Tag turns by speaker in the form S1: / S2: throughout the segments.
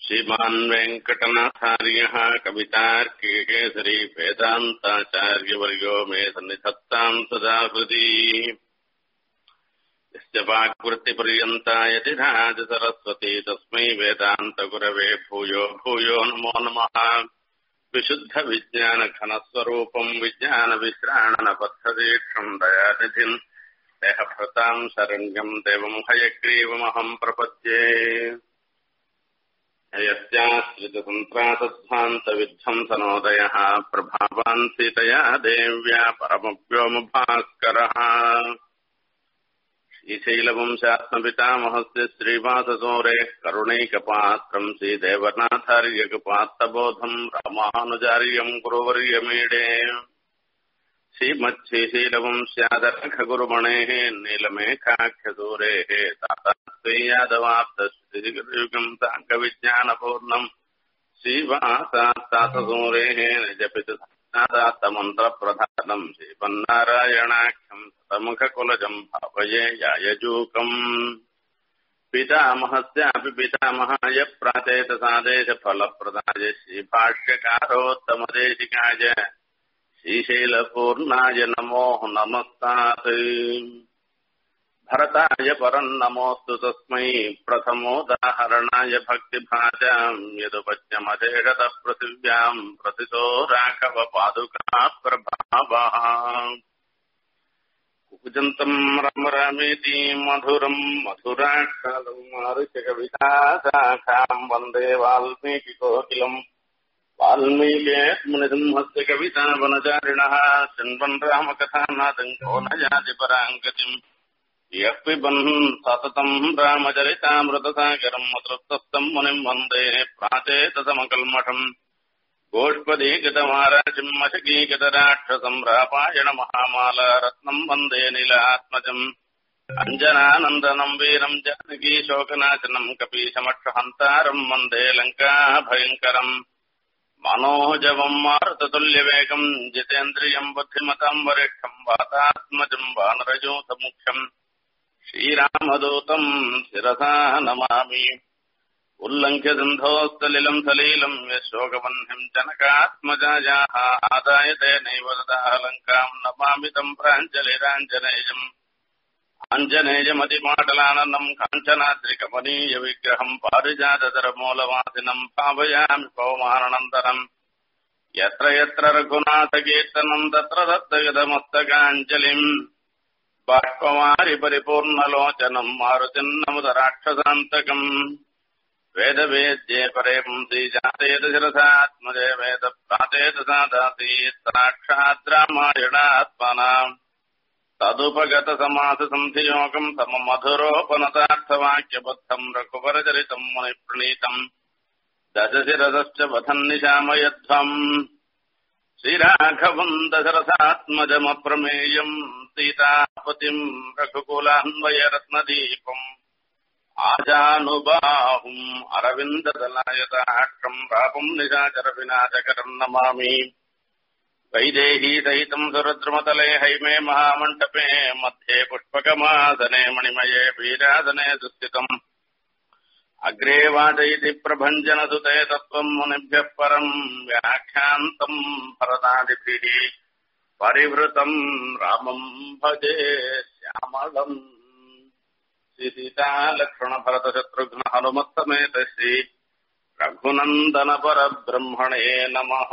S1: श्रीमान् वेङ्कटनाथार्यः कवितार्किकेसरी वेदान्ताचार्यवर्यो मे सन्निधत्ताम् सदा हृदि यस्य वाक्वृत्तिपर्यन्ता यतिराज सरस्वती तस्मै वेदान्तगुरवे भूयो भूयो नमो नमः विशुद्धविज्ञानघनस्वरूपम् विज्ञानविश्राणनबद्धदीक्षम् दयानिधिम् देहभृताम् शरण्यम् देवम् हयग्रीवमहम् प्रपद्ये यस्याश्रितसन्त्रासध्वान्तविध्वंसनोदयः प्रभावान् सीतया देव्या परमव्योमभास्करः श्रीशैलवंशात्मपितामहस्य श्रीवाससोरेः करुणैकपात्रम् श्रीदेवनाथार्यकपात्तबोधम् रामानुजार्यम् गुरुवर्यमीडे श्रीमच्छ्रीशीलवंस्यादरखगुरुमणेः नीलमेघाख्यसूरेः तातात्वेयादवाप्तश्रीयुगम् साङ्गविज्ञानपूर्णम् श्रीवासात्तातसूरेः निजपितुमन्त्रप्रधानम् श्रीपन्नारायणाख्यम् सतमुखकुलजम् भावये यायजूकम् पितामहस्यापि पितामहाय प्राचेतसादेशफलप्रदाय श्रीभाष्यकारोत्तमदेशिकाय श्रीशैलपूर्णाय नमो नमस्तात् भरताय परम् नमोऽस्तु तस्मै प्रथमोदाहरणाय भक्तिभाजाम् यदुपज्ञमधेषतः पृथिव्याम् प्रतितो राघव पादुका प्रभावः कुजन्तम् रम रमेति मधुरम् मधुराक्षलम् मारुषकविताशाखाम् वन्दे वाल्मीकिकोकिलम् वाल्मीकेऽस्मनिसिंहस्य कवितावनचारिणः शृण्वन् रामकथानादम् को न याति पराङ्गतिम् यः पिबन् सततम् रामचरितामृतसागरम् अतृप्तस्तम् मुनिम् वन्दे प्राचेतसमकल्मषम् गोष्पदीकृतमाराशिम् अशकीकृतराक्षसम् रापायण महामाला रत्नम् वन्दे नीलात्मजम् अञ्जनानन्दनम् वीरम् जानकी शोकनाशनम् कपीशमक्षहन्तारम् वन्दे लङ्काभयङ्करम् मनोजवम् मारुततुल्यवेगम् जितेन्द्रियम् बुद्धिमताम् वरिष्ठम् वातात्मजम् वानरजूतमुख्यम् श्रीरामदूतम् शिरसा नमामि उल्लङ्घ्य सिन्धोस्तलिलम् सलीलम् यशोकवह्निम् जनकात्मजायाः आदाय तेनैव ददाह लङ्काम् नमामि तम् प्राञ्जलिराञ्जनेयम् आञ्जनेयमतिमाटलानन्दम् काञ्चनाद्रिकमनीयविग्रहम् पारिजातधरमूलवासिनम् भावयामि पवमाननन्दनम् यत्र यत्र रघुनाथकीर्तनम् तत्र दत्तगतमस्तकाञ्जलिम् बाष्पवारि परिपूर्णलोचनम् मारुतिन्नमुदराक्षसान्तकम् वेदवेद्ये परेपुंसि जातेत शिरसात्मजे वेद प्रातेत सादासीत् साक्षात् रामायणात्मनाम् तदुपगतसमाससन्धियोगम् सममधुरोपनतार्थवाक्यबद्धम् रघुवरचरितम् मुनिप्रणीतम् दशशिरसश्च वधन्निशामयध्वम् श्रीराघवम् दशरथात्मजमप्रमेयम् सीतापतिम् रघुकुलान्वयरत्नदीपम् आजानुबाहुम् अरविन्ददलायताक्षम् रापम् निशाचरविनाशकरम् नमामि वैदेही सहितम् सुरुद्रमतले हैमे महामण्डपे मध्ये पुष्पकमासने मणिमये वीरासने सुस्थितम् अग्रे वाचयति प्रभञ्जनसुते तत्त्वम् मुनिभ्यः परम् व्याख्यान्तम् भरतादिभिः परिवृतम् रामम् भजे श्यामलम् श्रीसीतालक्ष्मणभरतशत्रुघ्न हनुमत्समेत श्री रघुनन्दनपरब्रह्मणे नमः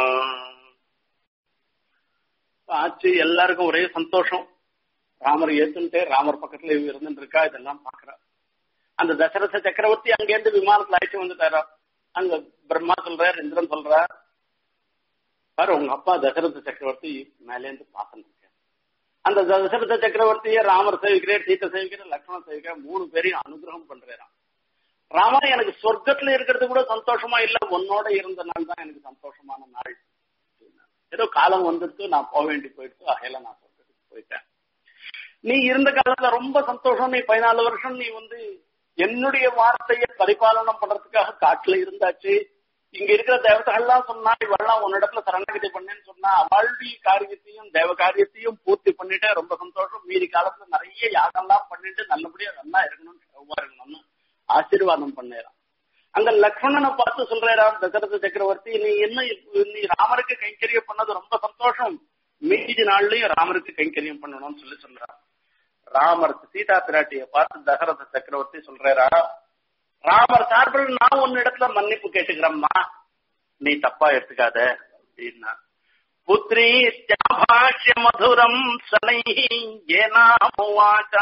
S2: ஆச்சு எல்லாருக்கும் ஒரே சந்தோஷம் ராமர் ஏத்துன்ட்டு ராமர் பக்கத்துல இருந்துட்டு இருக்கா இதெல்லாம் பாக்குறா அந்த தசரத சக்கரவர்த்தி அங்கேருந்து விமானத்துல அழைச்சு வந்துட்டாரா அங்க பிரம்மா சொல்றார் இந்திரன் சொல்றார் பாரு உங்க அப்பா தசரத சக்கரவர்த்தி மேலேந்து பாசம் அந்த தசரத சக்கரவர்த்திய ராமர் சேவிக்கிறார் சீத்தை சேவிக்கிறார் லக்ஷ்மணன் சேவிக்கிறார் மூணு பேரையும் அனுகிரகம் பண்றாராம் ராமா எனக்கு சொர்க்கத்துல இருக்கிறது கூட சந்தோஷமா இல்ல உன்னோட இருந்த நாள் தான் எனக்கு சந்தோஷமான நாள் ஏதோ காலம் வந்துட்டு நான் போக வேண்டி போயிடுச்சு அகையில நான் சொர்க்கத்துக்கு போயிட்டேன் நீ இருந்த காலத்துல ரொம்ப சந்தோஷம் நீ பதினாலு வருஷம் நீ வந்து என்னுடைய வார்த்தையை பரிபாலனம் பண்றதுக்காக காட்டுல இருந்தாச்சு இங்க இருக்கிற தேவதைகள்லாம் சொன்னா இவெல்லாம் உன்னிடத்துல சரணாகதி பண்ணேன்னு சொன்னா அவளுடைய காரியத்தையும் தேவ காரியத்தையும் பூர்த்தி பண்ணிட்டு ரொம்ப சந்தோஷம் மீதி காலத்துல நிறைய யாகம்லாம் பண்ணிட்டு நல்லபடியா நல்லா இருக்கணும்னு செவ்வா இருக்கணும்னு ஆசீர்வாதம் பண்ணேறான் அங்க லக்ஷ்மணனை பார்த்து சொல்றாராம் தசரத சக்கரவர்த்தி நீ என்ன நீ ராமருக்கு கைங்கரியம் பண்ணது ரொம்ப சந்தோஷம் மீதி நாள்லயும் ராமருக்கு கைங்கரியம் பண்ணணும்னு சொல்லி சொல்றான் ராமர் சீதா பிராட்டிய பார்த்து தசரத சக்கரவர்த்தி சொல்றாரா ராமர் சார்பில் நான் உன் இடத்துல மன்னிப்பு கேட்டுக்கிறேம்மா நீ தப்பா எடுத்துக்காத அப்படின்னா புத்ரி பாஷ்ய மதுரம் சனை ஏனாமுவாச்சா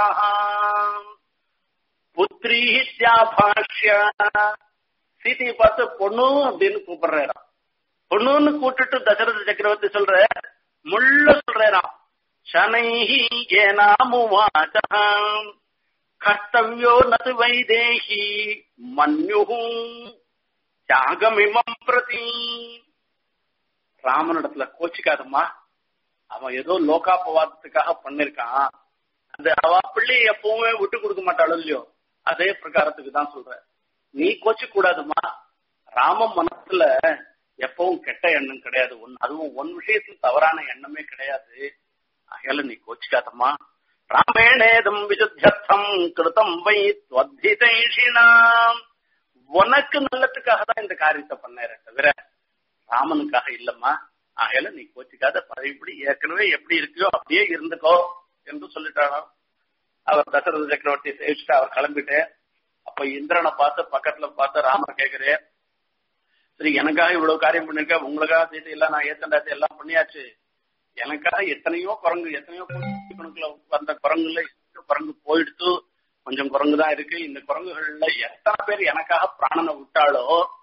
S2: புத்ரி பாஷ்ய சீதையை பார்த்து பொண்ணு அப்படின்னு கூப்பிடுறாராம் பொண்ணுன்னு கூப்பிட்டுட்டு தசரத சக்கரவர்த்தி சொல்ற முள்ள சொல்றாராம் சனைஹி ஏனாமுவாச்சா கர்த்தவியோ நது வைதேகி மன்யு தியாகமிமம் பிரதி ராமனிடத்துல கோச்சிக்காதம்மா அவன் ஏதோ லோகாபவாதத்துக்காக பண்ணிருக்கான் அந்த அவ பிள்ளை எப்பவுமே விட்டு கொடுக்க மாட்டாளோ இல்லையோ அதே பிரகாரத்துக்கு தான் சொல்ற நீ கோச்சு கூடாதுமா ராமன் மனசுல எப்பவும் கெட்ட எண்ணம் கிடையாது ஒன் அதுவும் ஒன் விஷயத்துல தவறான எண்ணமே கிடையாது அகையால நீ கோச்சிக்காதம்மா ராமேணேதம் விசுத்தியர்த்தம் கிருதம் வை துவத்திதைஷினாம் உனக்கு நல்லதுக்காக தான் இந்த காரியத்தை பண்ணேற தவிர ராமனுக்காக இல்லம்மா ஆகையில நீ கோச்சிக்காத பழையபடி ஏற்கனவே எப்படி இருக்கியோ அப்படியே இருந்துக்கோ என்று சொல்லிட்டாராம் அவர் தசரத சக்கரவர்த்தி சேவிச்சுட்டு அவர் கிளம்பிட்டு அப்ப இந்திரனை பார்த்து பக்கத்துல பார்த்து ராமர் கேக்குறேன் சரி எனக்காக இவ்வளவு காரியம் பண்ணிருக்க உங்களுக்காக சீதை எல்லாம் நான் ஏத்தண்டாச்சு எல்லாம் பண்ணியாச்சு எனக்காக எத்தனையோ குரங்கு எத்தனையோ கணக்குல வந்த குரங்குல குரங்கு போயிடுத்து கொஞ்சம் குரங்கு தான் இருக்கு இந்த குரங்குகள்ல எத்தனை பேர் எனக்காக பிராணனை விட்டாலோ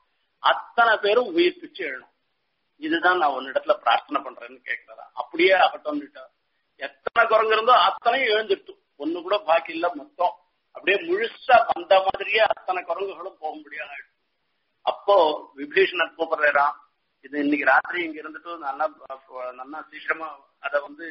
S2: அத்தனை பேரும் உயிர் பிச்சு எழணும் இதுதான் நான் உன்னிடத்துல பிரார்த்தனை பண்றேன்னு கேட்கிறதா அப்படியே ஆகட்டும் எத்தனை குரங்கு இருந்தோ அத்தனையும் எழுந்துட்டு ஒண்ணு கூட பாக்கி இல்ல மொத்தம் அப்படியே முழுசா வந்த மாதிரியே அத்தனை குரங்குகளும் போக முடியாது அப்போ விபீஷணர் கூப்பிடுறாராம் இது இன்னைக்கு ராத்திரி இங்க இருந்துட்டு நல்லா நல்லா சீக்கிரமா அத வந்து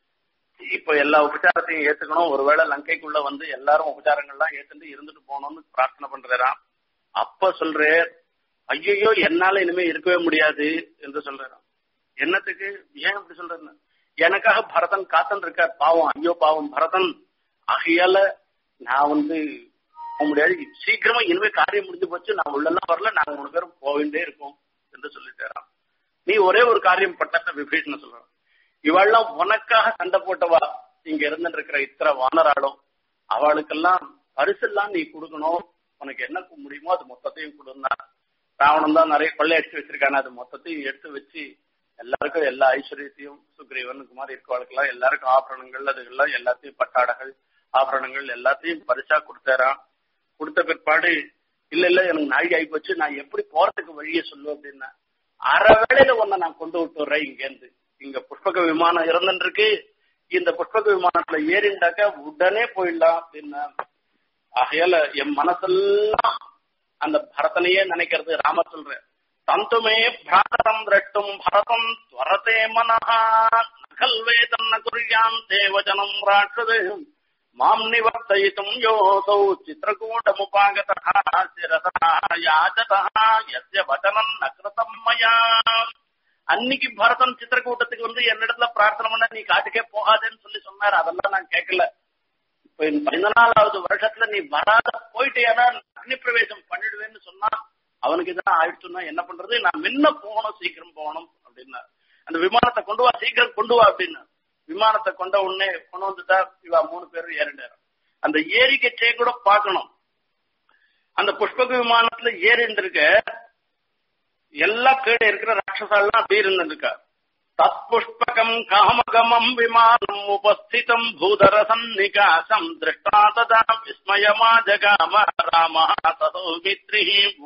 S2: இப்ப எல்லா உபச்சாரத்தையும் ஏத்துக்கணும் ஒருவேளை லங்கைக்குள்ள வந்து எல்லாரும் உபச்சாரங்கள்லாம் ஏத்துட்டு இருந்துட்டு போகணும்னு பிரார்த்தனை பண்றாராம் அப்ப சொல்றேன் ஐயோ என்னால இனிமே இருக்கவே முடியாது என்று சொல்றாராம் என்னத்துக்கு ஏன் அப்படி சொல்றேன்னு எனக்காக பரதன் காத்தன் இருக்கார் பாவம் ஐயோ பாவம் பரதன் ஆகையால நான் வந்து போக முடியாது சீக்கிரமா இனிமே காரியம் முடிஞ்சு போச்சு நான் உள்ளெல்லாம் வரல நாங்க மூணு பேரும் போக வேண்டே இருக்கோம் என்று சொல்லிட்டாராம் நீ ஒரே ஒரு காரியம் பட்டத்தை விபீஷண சொல்றான் இவெல்லாம் உனக்காக சண்டை போட்டவா இங்க இருந்து இருக்கிற இத்தனை வானராளும் அவளுக்கெல்லாம் பரிசெல்லாம் நீ கொடுக்கணும் உனக்கு என்ன முடியுமோ அது மொத்தத்தையும் கொடுன்னா ராவணன் தான் நிறைய கொள்ளை அடிச்சு வச்சிருக்கானே அது மொத்தத்தையும் எடுத்து வச்சு எல்லாருக்கும் எல்லா ஐஸ்வர்யத்தையும் சுக்ரீவனுக்கு மாதிரி இருக்கவளுக்கெல்லாம் எல்லாருக்கும் ஆபரணங்கள் அதுகள்லாம் எல்லாத்தையும் பட்டாடைகள் ஆபரணங்கள் எல்லாத்தையும் பரிசா கொடுத்தாராம் கொடுத்த பிற்பாடு இல்ல இல்ல எனக்கு நாழி ஆகி போச்சு நான் எப்படி போறதுக்கு வழிய சொல்லு அப்படின்னா அரை வேளையில ஒன்ன நான் கொண்டு விட்டுறேன் இங்க இருந்து இங்க புஷ்பக விமானம் இருந்துருக்கு இந்த புஷ்பக விமானத்துல ஏறிண்டாக்க உடனே போயிடலாம் அப்படின்னா ஆகையால என் மனசெல்லாம் அந்த பரதனையே நினைக்கிறது ராம சொல்ற தந்துமே பிராதரம் திரட்டும் பரதம் துவரதே மனஹா நகல்வே தன்ன குறியாம் தேவஜனம் ராட்சதே மாம் நிவர்த்தயித்தும் யோசௌ சித்திரகூடமுபாகதः சிரசா யாச்சதः யஸ்ய வச்சனம் நகிருதம் மயா அன்னைக்கு பரதன் சித்திரக்கூட்டத்துக்கு வந்து என்னிடத்துல பிரார்த்தனை பண்ண நீ காட்டுக்கே போகாதேன்னு சொல்லி சொன்னாரு அதெல்லாம் நான் கேட்கல இப்ப இந்த பதினாலாவது வருஷத்துல நீ வராத போயிட்டேனா அக்னி பிரவேசம் பண்ணிடுவேன்னு சொன்னா அவனுக்கு இதான் ஆயிடுச்சுன்னா என்ன பண்றது நான் முன்ன போகணும் சீக்கிரம் போகணும் அப்படின்னா அந்த விமானத்தை கொண்டு வா சீக்கிரம் கொண்டு வா அப்படின்னு விமானத்தை கொண்ட உடனே கொண்டு வந்துட்டா இவா மூணு பேரும் ஏறிண்டாரு அந்த ஏரிக்கச்சே கூட பார்க்கணும் அந்த புஷ்பக விமானத்துல ஏறிண்டிருக்க எல்லா கீழே இருக்கிற ராட்சசாலாம் அப்படி இருந்துருக்கா தத்புஷ்பகம் காமகமம் விமானம் உபஸ்திதம் பூதர சந்நிகாசம் திருஷ்டா ததா விஸ்மயமா ஜகாம ராம ததோமித்ரி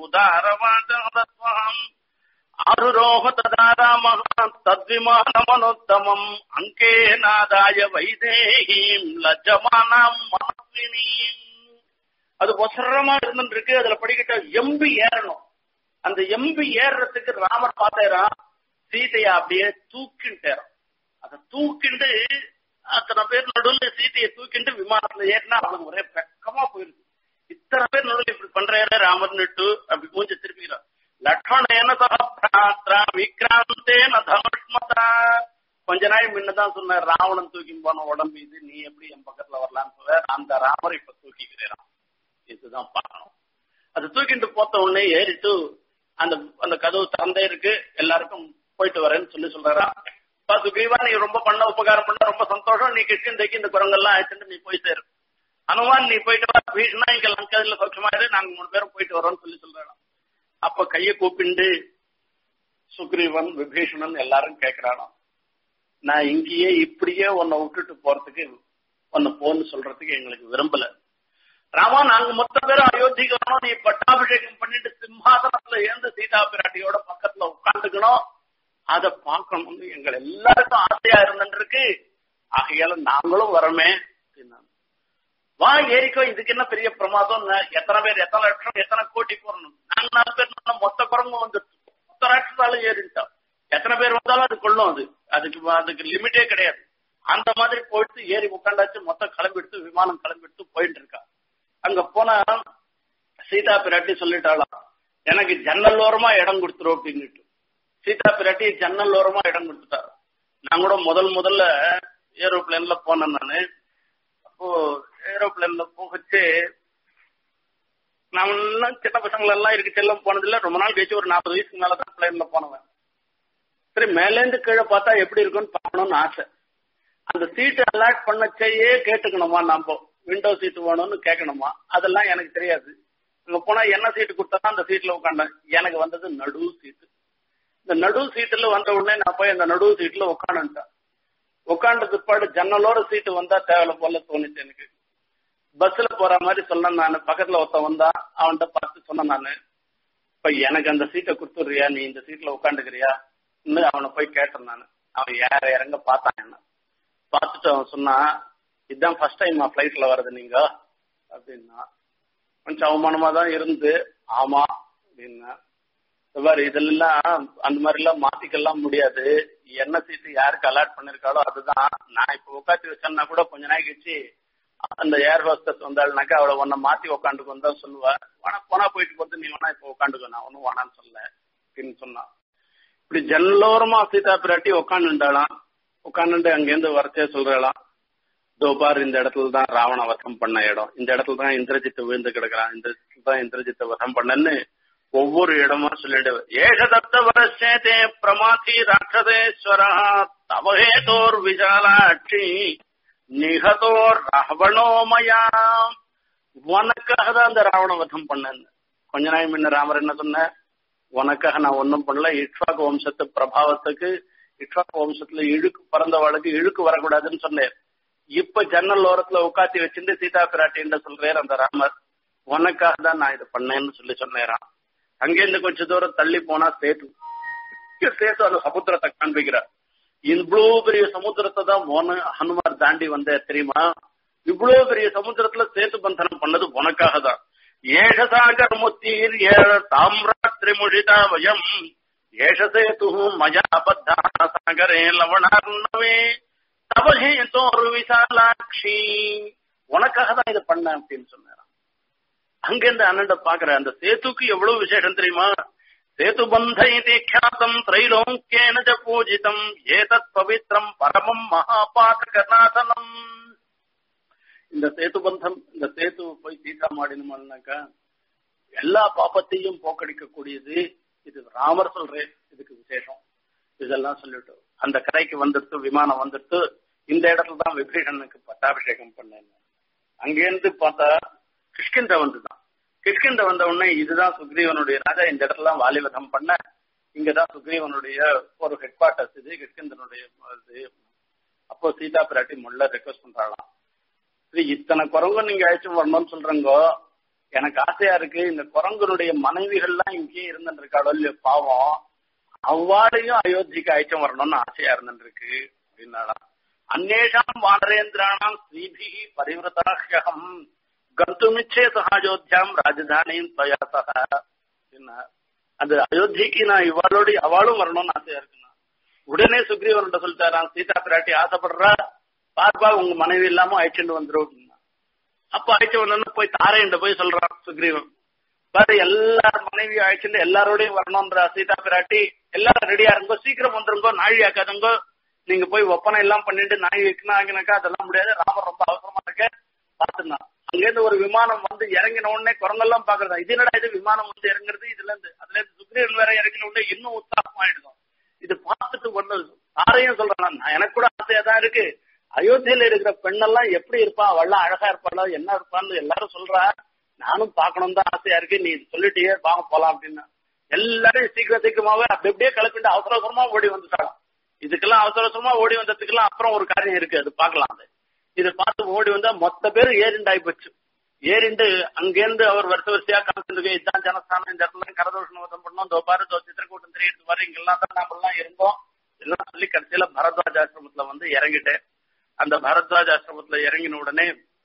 S2: பூதாரவாச்சம் ஆருரோஹ ததா ராம தத்விமானமனுத்தமம் அங்கே நாதாய வைதேகீம் லஜமானாம் மனஸ்வினீம் அது ஒசரமா இருந்துருக்கு அதுல படிக்கிட்ட எம்பி ஏறணும் அந்த எம்பி ஏறுறதுக்கு ராமர் பார்த்தேரா சீதைய அப்படியே தூக்கின்ட்டாராம் அதை தூக்கிண்டு அத்தனை பேர் நடுவில் சீதையை தூக்கிண்டு விமானத்துல ஏறினா அவளுக்கு ஒரே வெக்கமா போயிருக்கு இத்தனை பேர் நடுவில் இப்படி பண்றாரு ராமர்னுட்டு அப்படி மூஞ்சி திருப்பிக்கிறான் லக்ஷ்மணேன சகபிராத்ரா விக்ராந்தேன தனுஷ்மதா கொஞ்ச நாள் முன்னதான் சொன்ன ராவணன் தூக்கி போன உடம்பு இது நீ எப்படி என் பக்கத்துல வரலான்னு சொல்ற அந்த ராமர் இப்ப தூக்கிக்கிறேன் இதுதான் பார்க்கணும் அது தூக்கிட்டு போத்த உடனே ஏறிட்டு அந்த அந்த கதவு திறந்தே இருக்கு எல்லாருக்கும் போயிட்டு வரேன்னு சொல்லி சொல்றாரா சுக்ரீவா நீ ரொம்ப பண்ண உபகாரம் பண்ண ரொம்ப சந்தோஷம் நீ கிருஷ்ணந்தைக்கு இந்த குரங்கெல்லாம் அழைச்சிட்டு நீ போய் சேரு அனுமான் நீ போயிட்டு வா பீஷ்ணா இங்க லங்காதுல பட்சமா இரு நாங்க மூணு பேரும் போயிட்டு வரோம்னு சொல்லி சொல்றாராம் அப்ப கைய கூப்பிண்டு சுக்ரீவன் விபீஷணன் எல்லாரும் கேக்குறானாம் நான் இங்கேயே இப்படியே உன்னை விட்டுட்டு போறதுக்கு உன்னை போன்னு சொல்றதுக்கு எங்களுக்கு விரும்பல ராமா நாங்க மொத்த பேரும் அயோத்திக்கு வரணும் நீ பட்டாபிஷேகம் பண்ணிட்டு சிம்ஹாசனத்துல ஏந்து சீதா பிராட்டியோட பக்கத்துல உட்காந்துக்கணும் அதை பார்க்கணும்னு எங்கள் எல்லாருக்கும் ஆசையா இருந்துருக்கு ஆகையால நாங்களும் வரமே அப்படின்னா வா ஏரிக்கோ இதுக்கு என்ன பெரிய பிரமாதம் எத்தனை பேர் எத்தனை லட்சம் எத்தனை கோடி போறணும் நாங்க நாலு பேர் மொத்த குரங்கு வந்துட்டு மொத்த ராட்சசாலும் ஏறிட்டோம் எத்தனை பேர் வந்தாலும் அது கொள்ளும் அது அதுக்கு அதுக்கு லிமிட்டே கிடையாது அந்த மாதிரி போயிட்டு ஏறி உட்காண்டாச்சு மொத்தம் கிளம்பிடுத்து விமானம் கிளம்பிடுத்து போயிட்டு இருக்கா அங்க போனா சீதா பிராட்டி சொல்லிட்டாளாம் எனக்கு ஜன்னல் ஓரமா இடம் கொடுத்துரும் அப்படின்னுட்டு சீதா பிராட்டி ஜன்னல் ஓரமா இடம் கொடுத்துட்டாரு நான் கூட முதல் முதல்ல ஏரோப்ளேன்ல போனேன் நானு அப்போ ஏரோப்ளேன்ல போகச்சு நான் எல்லாம் சின்ன பசங்கள எல்லாம் இருக்கு செல்லம் போனதில்ல ரொம்ப நாள் கழிச்சு ஒரு நாற்பது வயசுக்கு மேலதான் பிளேன்ல போனவன் சரி மேலேந்து கீழே பார்த்தா எப்படி இருக்கும்னு பார்க்கணும்னு ஆசை அந்த சீட்டு அலாட் பண்ணச்சையே கேட்டுக்கணுமா நாம விண்டோ சீட்டு வேணும்னு கேட்கணுமா அதெல்லாம் எனக்கு தெரியாது அங்க போனா என்ன சீட்டு கொடுத்தா அந்த சீட்ல உட்காந்தேன் எனக்கு வந்தது நடு சீட்டு இந்த நடு சீட்டுல வந்த உடனே நான் போய் அந்த நடு சீட்ல உட்காந்துட்டேன் உட்காந்து பிற்பாடு ஜன்னலோட சீட்டு வந்தா தேவையில்ல போல தோணுச்சு எனக்கு பஸ்ல போற மாதிரி சொன்னேன் நானு பக்கத்துல ஒருத்தன் வந்தா அவன்கிட்ட பார்த்து சொன்னேன் நானு இப்ப எனக்கு அந்த சீட்டை கொடுத்துடுறியா நீ இந்த சீட்ல உட்காந்துக்கிறியா இன்னும் அவனை போய் கேட்டேன் நானு அவன் ஏற இறங்க பார்த்தான் என்ன பார்த்துட்டு அவன் சொன்னா இதுதான் ஃபர்ஸ்ட் டைம் ஃபிளைட்ல வருது நீங்க அப்படின்னா கொஞ்சம் அவமானமா தான் இருந்து ஆமா அப்படின்னா பாரு இதெல்லாம் அந்த மாதிரி எல்லாம் மாத்திக்கலாம் முடியாது என்ன சீட்டு யாருக்கு அலாட் பண்ணிருக்காளோ அதுதான் நான் இப்ப உட்காந்து வச்சேன்னா கூட கொஞ்ச நாள் கழிச்சு அந்த ஏர் ஹோஸ்டஸ் வந்தாள்னாக்கா அவளை உன்னை மாத்தி உட்காந்துக்கு வந்தா சொல்லுவா வேணா போனா போயிட்டு போட்டு நீ வேணா இப்ப உட்காந்துக்கோ நான் ஒன்னும் வேணான்னு சொல்ல அப்படின்னு சொன்னான் இப்படி ஜன்னலோரமா சீதா பிராட்டி உட்காந்துட்டாளாம் உட்காந்துட்டு அங்கேருந்து வரச்சே சொல்றாளாம் தோபார் இந்த இடத்துல தான் ராவண வசம் பண்ண இடம் இந்த இடத்துல தான் இந்திரஜித்தை விழுந்து கிடக்குறான் இந்த இடத்துல தான் இந்திரஜித்தை வசம் பண்ணன்னு ஒவ்வொரு இடமா சொல்லிட்டு ஏஷ தத்த வரசேதே பிரமாதி ராட்சதேஸ்வரா தவஹேதோர் விசாலாட்சி நிகதோர் ராவணோமயா உனக்காக தான் அந்த ராவண வதம் பண்ணேன் கொஞ்ச நாள் முன்ன ராமர் என்ன சொன்ன உனக்காக நான் ஒன்னும் பண்ணல இட்வாக் வம்சத்து பிரபாவத்துக்கு இட்வாக் வம்சத்துல இழுக்கு பிறந்தவளுக்கு இழுக்கு வரக்கூடாதுன்னு சொன்னேன் இப்ப ஜன்னல் ஓரத்துல உட்காத்தி வச்சிருந்து சீதா பிராட்டின்னு சொல்றாரு அந்த ராமர் உனக்காக தான் நான் இது பண்ணேன்னு சொல்லி சொன்னேரான் அங்கேருந்து கொஞ்ச தூரம் தள்ளி போனா சேது சேது அந்த சமுத்திரத்தை காண்பிக்கிறார் இவ்வளவு பெரிய சமுத்திரத்தை தான் மோன ஹனுமார் தாண்டி வந்த தெரியுமா இவ்வளவு பெரிய சமுத்திரத்துல சேத்து பந்தனம் பண்ணது உனக்காக தான் ஏஷசாகர் முத்தீர் ஏழ தாமிராத்திரி முழிதா வயம் ஏஷ சேது மயா அபத்தா சாகரே லவணார்ணவே தவகே தோறு விசாலாட்சி உனக்காக தான் இதை பண்ண அப்படின்னு சொன்னாராம் அங்கிருந்து அண்ணன் பாக்குற அந்த சேத்துக்கு எவ்வளவு விசேஷம் தெரியுமா சேது பந்த ख्यातम् त्रैलोक्येन च पूजितम् ஏதத் பவித்ரம் பரமம் மகாபாதகநாதனம் இந்த சேது பந்தம் இந்த சேத்து போய் சீதா மாடினோம்னாக்கா எல்லா பாப்பத்தையும் போக்கடிக்க கூடியது இது ராமர் சொல்றேன் இதுக்கு விசேஷம் இதெல்லாம் சொல்லிட்டு அந்த கரைக்கு வந்துட்டு விமானம் வந்துட்டு இந்த இடத்துல தான் விபீஷனுக்கு பட்டாபிஷேகம் பண்ணேன் அங்கேருந்து பார்த்தா கிஷ்கிந்த வந்துதான் கிஷ்கிந்த வந்த உடனே இதுதான் சுக்ரீவனுடைய ராஜா இந்த இடத்துல வாலிவதம் பண்ண இங்கதான் சுக்ரீவனுடைய ஒரு ஹெட் குவார்டர்ஸ் இது கிஷ்கிந்தனுடைய இது அப்போ சீதா பிராட்டி முள்ள ரெக்வஸ்ட் பண்றாளாம் சரி இத்தனை குரங்கு நீங்க அழைச்சு வரணும்னு சொல்றங்கோ எனக்கு ஆசையா இருக்கு இந்த குரங்கனுடைய மனைவிகள்லாம் இங்கேயே இருந்துருக்காளோ இல்லையோ பாவம் அவ்வாடையும் அயோத்திக்கு அழைச்சும் வரணும்னு ஆசையா இருந்துருக்கு அப்படின்னாலாம் அந்நேஷாம் வானரேந்திராணாம் ஸ்ரீபி பரிவிரதாஹ்யகம் கந்துமிச்சே சகாஜோத்தியாம் ராஜதானியும் தயாசக அந்த அயோத்திக்கு நான் இவாளோட அவளும் வரணும்னு ஆசையா இருக்குண்ணா உடனே சுக்ரீவன்கிட்ட சொல்லிட்டாராம் சீதா பிராட்டி ஆசைப்படுறா பார்ப்பா உங்க மனைவி இல்லாம அழைச்சிட்டு வந்துடும் அப்படின்னா அப்ப அழைச்சு வந்தோன்னு போய் தாரையிட்ட போய் சொல்றான் சுக்ரீவன் பாரு எல்லார் மனைவியும் அழைச்சிட்டு எல்லாரோடையும் வரணும்ன்ற சீதா பிராட்டி எல்லாரும் ரெடியா இருங்கோ சீக்கிரம் வந்துருங்கோ நாழி ஆக்காதுங்கோ நீங்க போய் ஒப்பனை எல்லாம் பண்ணிட்டு நாய் வைக்கணும் ஆகினாக்கா அதெல்லாம் முடியாது ராமர் ரொம்ப அவசரமா இருக்க பாத்துனா அங்கேருந்து ஒரு விமானம் வந்து இறங்கின உடனே குரங்கெல்லாம் பாக்குறதா இது என்னடா இது விமானம் வந்து இறங்குறது இதுல இருந்து அதுல இருந்து சுக்ரீவன் வேற இறங்கின உடனே இன்னும் உற்சாகம் ஆயிடுதும் இது பார்த்துட்டு ஒண்ணு யாரையும் சொல்றேன் நான் எனக்கு கூட ஆசையா தான் இருக்கு அயோத்தியில இருக்கிற பெண்ணெல்லாம் எப்படி இருப்பா அவள்லாம் அழகா இருப்பாளா என்ன இருப்பான்னு எல்லாரும் சொல்றா நானும் பார்க்கணும் தான் ஆசையா இருக்கு நீ சொல்லிட்டியே வாங்க போலாம் அப்படின்னு எல்லாரும் சீக்கிரம் சீக்கிரமாவே அப்படி அப்படியே கிளப்பிட்டு அவசர அவசரமா ஓடி வந்துட்டாலும் இதுக்கெல்லாம் அவசர அவசரமா ஓடி வந்ததுக்கெல்லாம் அப்புறம் ஒரு காரியம் இருக்கு அது பார்க்கலாம் அது இதை பார்த்து ஓடி வந்தா மொத்த பேர் ஏறிண்டாய் போச்சு ஏறிண்டு அங்கேருந்து அவர் வருஷ வரிசையா கணக்கு இதுதான் ஜனஸ்தானம் இந்த இடத்துல கரதோஷம் வதம் பண்ணோம் இந்த பாரு இதோ சித்திரக்கூட்டம் தெரியுது பாரு இங்கெல்லாம் தான் நாம எல்லாம் இருந்தோம் எல்லாம் சொல்லி கடைசியில பரத்வாஜ் ஆசிரமத்துல வந்து இறங்கிட்டேன் அந்த பரத்வாஜ் ஆசிரமத்துல இறங்கின உடனே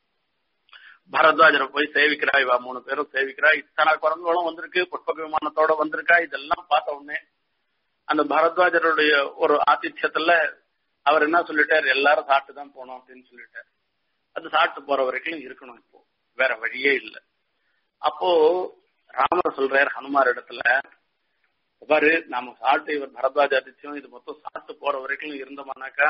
S2: பரத்வாஜரை போய் சேவிக்கிறா இவா மூணு பேரும் சேவிக்கிறா இத்தனை குரங்குகளும் வந்திருக்கு புஷ்பக விமானத்தோட வந்திருக்கா இதெல்லாம் பார்த்த உடனே அந்த பரத்வாஜருடைய ஒரு ஆதித்யத்துல அவர் என்ன சொல்லிட்டார் எல்லாரும் சாப்பிட்டு தான் போனோம் அப்படின்னு சொல்லிட்டார் அது சாப்பிட்டு போற வரைக்கும் இருக்கணும் இப்போ வேற வழியே இல்லை அப்போ ராமர் சொல்றார் ஹனுமார் இடத்துல பாரு நாம சாப்பிட்டு இவர் பரத்வாஜ ஆதித்யம் இது மொத்தம் சாப்பிட்டு போற வரைக்கும் இருந்தோம்னாக்கா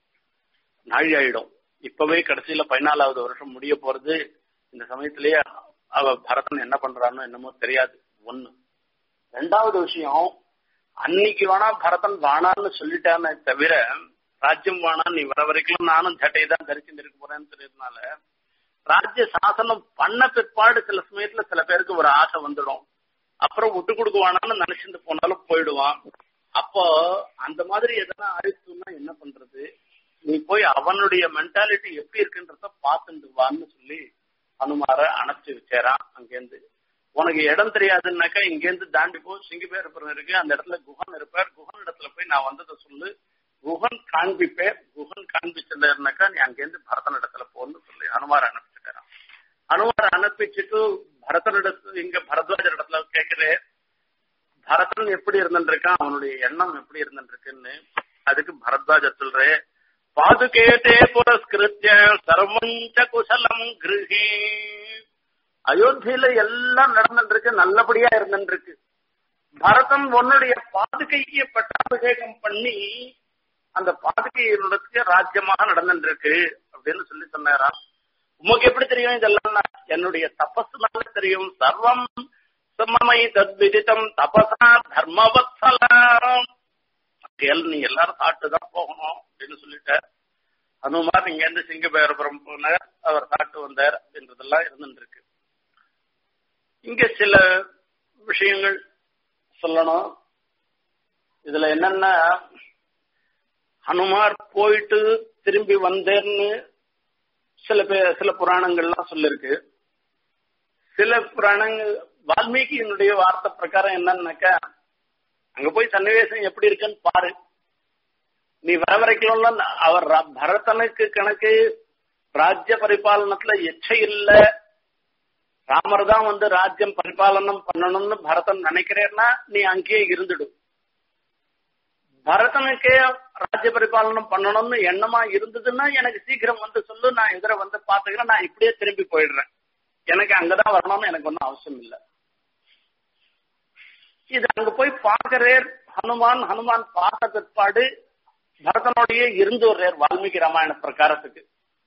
S2: நாழி ஆயிடும் இப்பவே கடைசியில பதினாலாவது வருஷம் முடிய போறது இந்த சமயத்திலேயே அவ பரதன் என்ன பண்றான்னு என்னமோ தெரியாது ஒண்ணு ரெண்டாவது விஷயம் அன்னைக்கு வேணா பரதன் வானான்னு சொல்லிட்டானே தவிர ராஜ்யம் வேணா நீ வர வரைக்கும் நானும் ஜட்டையை தான் தரிச்சுட்டு இருக்க போறேன்னு தெரியுதுனால ராஜ்ய சாசனம் பண்ண பிற்பாடு சில சமயத்துல சில பேருக்கு ஒரு ஆசை வந்துடும் அப்புறம் விட்டு கொடுக்குவானான்னு நினைச்சிட்டு போனாலும் போயிடுவான் அப்போ அந்த மாதிரி எதனா ஆயிடுச்சுன்னா என்ன பண்றது நீ போய் அவனுடைய மென்டாலிட்டி எப்படி இருக்குன்றத பார்த்துட்டு வான்னு சொல்லி அனுமார அணைச்சு வச்சேரான் அங்கேருந்து உனக்கு இடம் தெரியாதுன்னாக்கா இங்கேருந்து தாண்டி போ சிங்கிபேரப்புறம் இருக்கு அந்த இடத்துல குஹன் இருப்பார் குஹன் இடத்துல போய் நான் வந்ததை சொல்லு குஹன் காண்பிப்பேன் குஹன் காண்பிச்சிருந்தாருனாக்கா நீ அங்கேருந்து பரதன் இடத்துல போன்னு சொல்லி அனுமார அனுப்பிச்சுட்டாரான் அனுமார அனுப்பிச்சுட்டு பரதனிடத்து இங்க பரத்வாஜர் இடத்துல கேட்கிறேன் பரதன் எப்படி இருந்துருக்கான் அவனுடைய எண்ணம் எப்படி இருந்துருக்குன்னு அதுக்கு பரத்வாஜ சொல்றேன் பாதுகேதே புரஸ்கிருத்திய சர்வஞ்ச குசலம் கிருஹி அயோத்தியில எல்லாம் நடந்துருக்கு நல்லபடியா இருந்துருக்கு பரதன் உன்னுடைய பாதுகைக்கு பட்டாபிஷேகம் பண்ணி அந்த பாதுகையினுடைய ராஜ்யமாக நடந்துருக்கு அப்படின்னு சொல்லி சொன்னாராம் உமக்கு எப்படி தெரியும் இதெல்லாம் என்னுடைய தபஸ்னால தெரியும் சர்வம் சமமை தத்விதித்தம் தபசா தர்மவத்சலாம் நீ எல்லாரும் சாப்பிட்டு தான் போகணும் அப்படின்னு சொல்லிட்ட ஹனுமார் இங்க இருந்து சிங்கபேரபுரம் போனார் அவர் சாப்பிட்டு வந்தார் அப்படின்றதெல்லாம் இருந்துட்டு இருக்கு இங்க சில விஷயங்கள் சொல்லணும் இதுல என்னன்னா ஹனுமார் போயிட்டு திரும்பி வந்தேன்னு சில பேர் சில புராணங்கள்லாம் சொல்லிருக்கு சில புராணங்கள் வால்மீகியினுடைய வார்த்தை பிரகாரம் என்னன்னாக்கா அங்க போய் சன்னிவேசம் எப்படி இருக்குன்னு பாரு நீ வர வரைக்கும் அவர் பரதனுக்கு கணக்கு ராஜ்ய பரிபாலனத்துல எச்சை இல்ல ராமர் தான் வந்து ராஜ்யம் பரிபாலனம் பண்ணணும்னு பரதன் நினைக்கிறேன்னா நீ அங்கேயே இருந்துடு பரதனுக்கே ராஜ்ய பரிபாலனம் பண்ணணும்னு எண்ணமா இருந்ததுன்னா எனக்கு சீக்கிரம் வந்து சொல்லு நான் எதிர வந்து பாத்துக்கிறேன் நான் இப்படியே திரும்பி போயிடுறேன் எனக்கு அங்கதான் வரணும்னு எனக்கு ஒன்றும் அவசியம் இல்லை இது அங்க போய் பார்க்கிறேர் ஹனுமான் ஹனுமான் பார்த்த பிற்பாடு பரதனோடையே இருந்து வர்றார் வால்மீகி ராமாயண பிரகாரத்துக்கு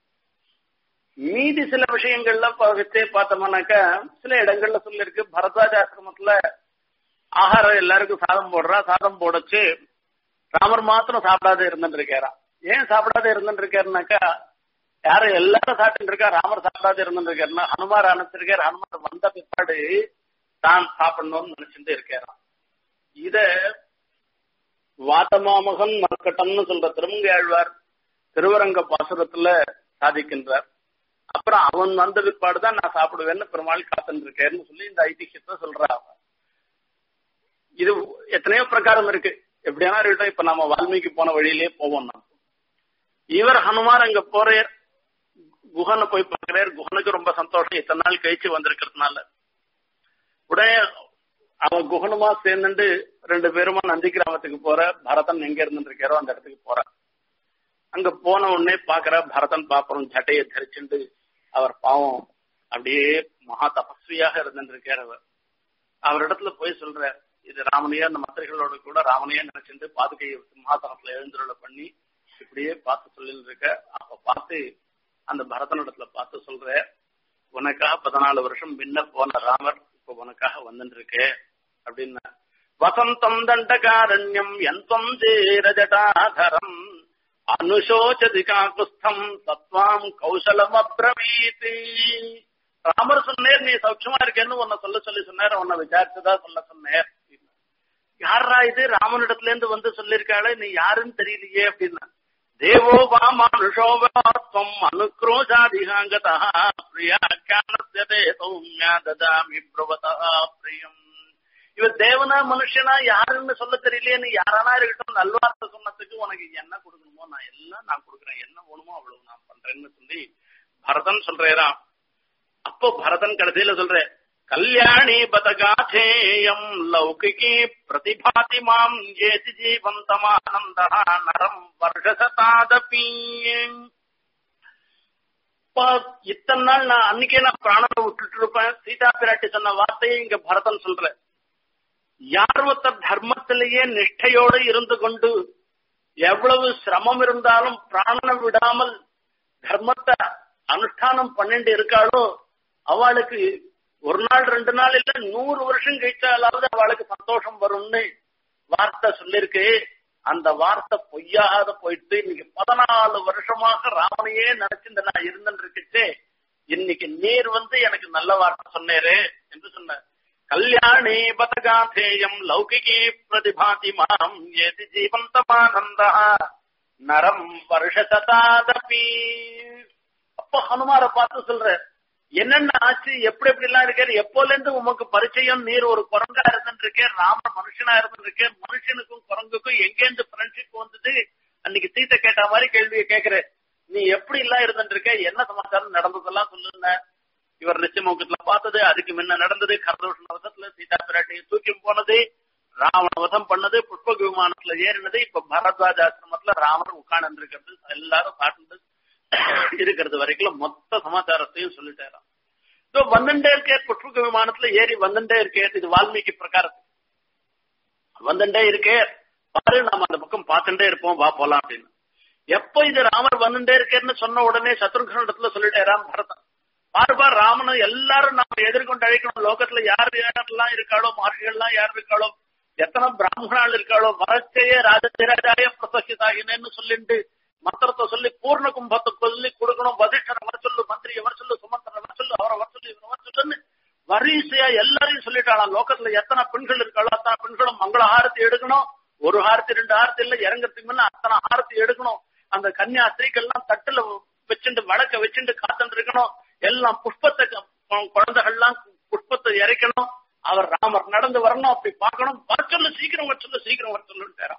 S2: மீதி சில விஷயங்கள்ல வச்சே பார்த்தோம்னாக்கா சில இடங்கள்ல சொல்லிருக்கு பரத்வாஜ ஆசிரமத்துல ஆகாரம் எல்லாருக்கும் சாதம் போடுறா சாதம் போடச்சு ராமர் மாத்திரம் சாப்பிடாத இருந்துட்டு இருக்காராம் ஏன் சாப்பிடாத இருந்துட்டு இருக்காருனாக்கா யாரும் எல்லாரும் சாப்பிட்டு இருக்கா ராமர் சாப்பிடாத இருந்துட்டு இருக்காருன்னா ஹனுமார் அனுப்பிச்சிருக்காரு ஹனுமார் வந்த பிற்பாடு தான் சாப்பிடணும்னு நினைச்சுட்டு இருக்காராம் இத வாத்தமாமகன் மர்க்கட்டம்னு சொல்ற திருமங்கையாழ்வார் திருவரங்க பாசுரத்துல சாதிக்கின்றார் அப்புறம் அவன் வந்த பிற்பாடு தான் நான் சாப்பிடுவேன்னு பெருமாள் காத்துட்டு இருக்கேன்னு சொல்லி இந்த ஐதிஹியத்தை சொல்றா இது எத்தனையோ பிரகாரம் இருக்கு எப்படியானா இருக்கட்டும் இப்ப நம்ம வால்மீகி போன வழியிலே போவோம் நம்ம இவர் ஹனுமார் அங்க போற குஹனை போய் பார்க்கிறார் குஹனுக்கு ரொம்ப சந்தோஷம் இத்தனை நாள் கழிச்சு வந்திருக்கிறதுனால உடனே அவன் குகனுமா சேர்ந்துட்டு ரெண்டு பேருமா நந்தி கிராமத்துக்கு போற பரதன் எங்க இருந்துருக்காரோ அந்த இடத்துக்கு போற அங்க போன உடனே பாக்குற பரதன் பாப்பறம் ஜட்டையை தரிச்சுண்டு அவர் பாவம் அப்படியே மகா தபஸ்வியாக இருந்துருக்கார் அவர் அவரிடத்துல போய் சொல்ற இது ராமனையா அந்த மந்திரிகளோட கூட ராமனையா நினைச்சிட்டு பாதுகையை சிம்ஹாசனத்துல எழுந்துருளை பண்ணி இப்படியே பார்த்து சொல்லிட்டு இருக்க அப்ப பார்த்து அந்த பரதனிடத்துல பார்த்து சொல்ற உனக்காக பதினாலு வருஷம் முன்ன போன ராமர் இப்ப உனக்காக வந்துட்டு இருக்கே அப்படின்னா வசந்தம் தண்டகாரண்யம் எந்தம் ஜேரஜடாதரம் அனுசோச்சதி காக்குஸ்தம் தத்வாம் கௌசலம் அப்ரவீதி ராமர் சொன்னேர் நீ சௌட்சமா இருக்கேன்னு உன்னை சொல்ல சொல்லி சொன்னார் உன்னை விசாரிச்சுதான் சொல்ல சொன்னேர் யாரா இது ராமனிடத்துல இருந்து வந்து சொல்லிருக்காளே நீ யாருன்னு தெரியலையே அப்படின்னா தேவோ வா மனுஷோவாத்வம் அனுக்ரோஷாதிகாங்கதா பிரியாக்கியானே சௌமியா ததாமி பிரவதா பிரியம் இவ தேவனா மனுஷனா யாருன்னு சொல்ல தெரியலையே நீ யாரானா இருக்கட்டும் நல்வார்த்தை சொன்னதுக்கு உனக்கு என்ன கொடுக்கணுமோ நான் எல்லாம் நான் கொடுக்குறேன் என்ன வேணுமோ அவ்வளவு நான் பண்றேன்னு சொல்லி பரதன் சொல்றேராம் அப்போ பரதன் கடைசியில சொல்றேன் கல்யாணி பதகாதேயம் லௌகிகி பிரதிபாதி மாம் ஏதி ஜீவந்தமானந்த நரம் வருஷசதாதபி இத்தனை நாள் நான் அன்னைக்கே நான் பிராணனை விட்டுட்டு இருப்பேன் சீதா பிராட்டி சொன்ன வார்த்தையை இங்க பரதன் சொல்ற யார் ஒருத்தர் தர்மத்திலேயே நிஷ்டையோடு இருந்து கொண்டு எவ்வளவு சிரமம் இருந்தாலும் பிராணனை விடாமல் தர்மத்தை அனுஷ்டானம் பண்ணிட்டு இருக்காளோ அவளுக்கு ஒரு நாள் ரெண்டு நாள் இல்ல நூறு வருஷம் கழிச்சாலாவது அவளுக்கு சந்தோஷம் வரும்னு வார்த்தை சொல்லிருக்கு அந்த வார்த்தை பொய்யாத போயிட்டு இன்னைக்கு பதினாலு வருஷமாக ராமனையே நினைச்சிட்டு நான் இருந்துட்டு இருக்குச்சே இன்னைக்கு நீர் வந்து எனக்கு நல்ல வார்த்தை சொன்னேரு என்று சொன்ன கல்யாணி பதகாதேயம் லௌகிகி பிரதிபாதி மாம் ஏதி ஜீவந்தமானந்தா நரம் வருஷசதாதபி அப்ப ஹனுமார பார்த்து சொல்ற என்னென்ன ஆச்சு எப்படி எப்படி எல்லாம் இருக்காரு எப்போல இருந்து உமக்கு பரிச்சயம் நீர் ஒரு குரங்கா இருந்துட்டு இருக்கேன் ராம மனுஷனா இருந்துட்டு இருக்கேன் மனுஷனுக்கும் குரங்குக்கும் எங்கேருந்து ஃப்ரெண்ட்ஷிப் வந்தது அன்னைக்கு சீத்தை கேட்ட மாதிரி கேள்வியை கேக்குறேன் நீ எப்படி எல்லாம் இருந்துட்டு இருக்க என்ன சமாச்சாரம் நடந்ததெல்லாம் சொல்லுங்க இவர் நிச்சயமுகத்துல பார்த்தது அதுக்கு முன்ன நடந்தது கரதோஷண வசத்துல சீதா பிராட்டியை தூக்கி போனது ராவண வதம் பண்ணது புஷ்பக விமானத்துல ஏறினது இப்ப பரத்வாஜ ஆசிரமத்துல ராமர் உட்கார்ந்து இருக்கிறது எல்லாரும் சாட்டு இருக்கிறது வரைக்கும் மொத்த சமாச்சாரத்தையும் சொல்லிட்டாராம் ஸோ வந்துட்டே இருக்கே புஷ்பக விமானத்துல ஏறி வந்துட்டே இருக்கே இது வால்மீகி பிரகாரம் வந்துட்டே இருக்கே பாரு நாம அந்த பக்கம் பார்த்துட்டே இருப்போம் வா போலாம் அப்படின்னு எப்ப இது ராமர் வந்துட்டே இருக்கேன்னு சொன்ன உடனே சத்ருகனிடத்துல சொல்லிட்டேராம் பரதன் பாருப்பா ராமனை எல்லாரும் நாம எதிர்கொண்டு அழைக்கணும் லோகத்துல யார் யாரெல்லாம் இருக்காளோ மகர்ஷிகள்லாம் யார் இருக்காளோ எத்தனை பிராமணால் இருக்காளோ வரச்சையே ராஜதிராஜாய பிரசகிதாகினேன்னு சொல்லிட்டு மந்திரத்தை சொல்லி பூர்ண கும்பத்தை சொல்லி கொடுக்கணும் வதிஷ்டர் வர சொல்லு மந்திரி வர சொல்லு சுமந்திரன் வர சொல்லு அவரை வர சொல்லு இவரை வர சொல்லுன்னு வரிசையா எல்லாரையும் சொல்லிட்டாளாம் லோகத்துல எத்தனை பெண்கள் இருக்காளோ அத்தனை பெண்களும் மங்கள ஆரத்தி எடுக்கணும் ஒரு ஆரத்தி ரெண்டு ஆரத்தி இல்ல இறங்கறதுக்கு முன்ன அத்தனை ஆரத்தி எடுக்கணும் அந்த கன்னியா ஸ்திரீக்கள்லாம் தட்டுல வச்சுட்டு வழக்க வச்சுட்டு காத்துட்டு இருக்கணும் எல்லாம் புஷ்பத்தை குழந்தைகள்லாம் புஷ்பத்தை இறைக்கணும் அவர் ராமர் நடந்து வரணும் அப்படி பார்க்கணும் வர சொல்லு சீக்கிரம் வர சொல்லு சீக்கிரம் வர சொல்லுன்னு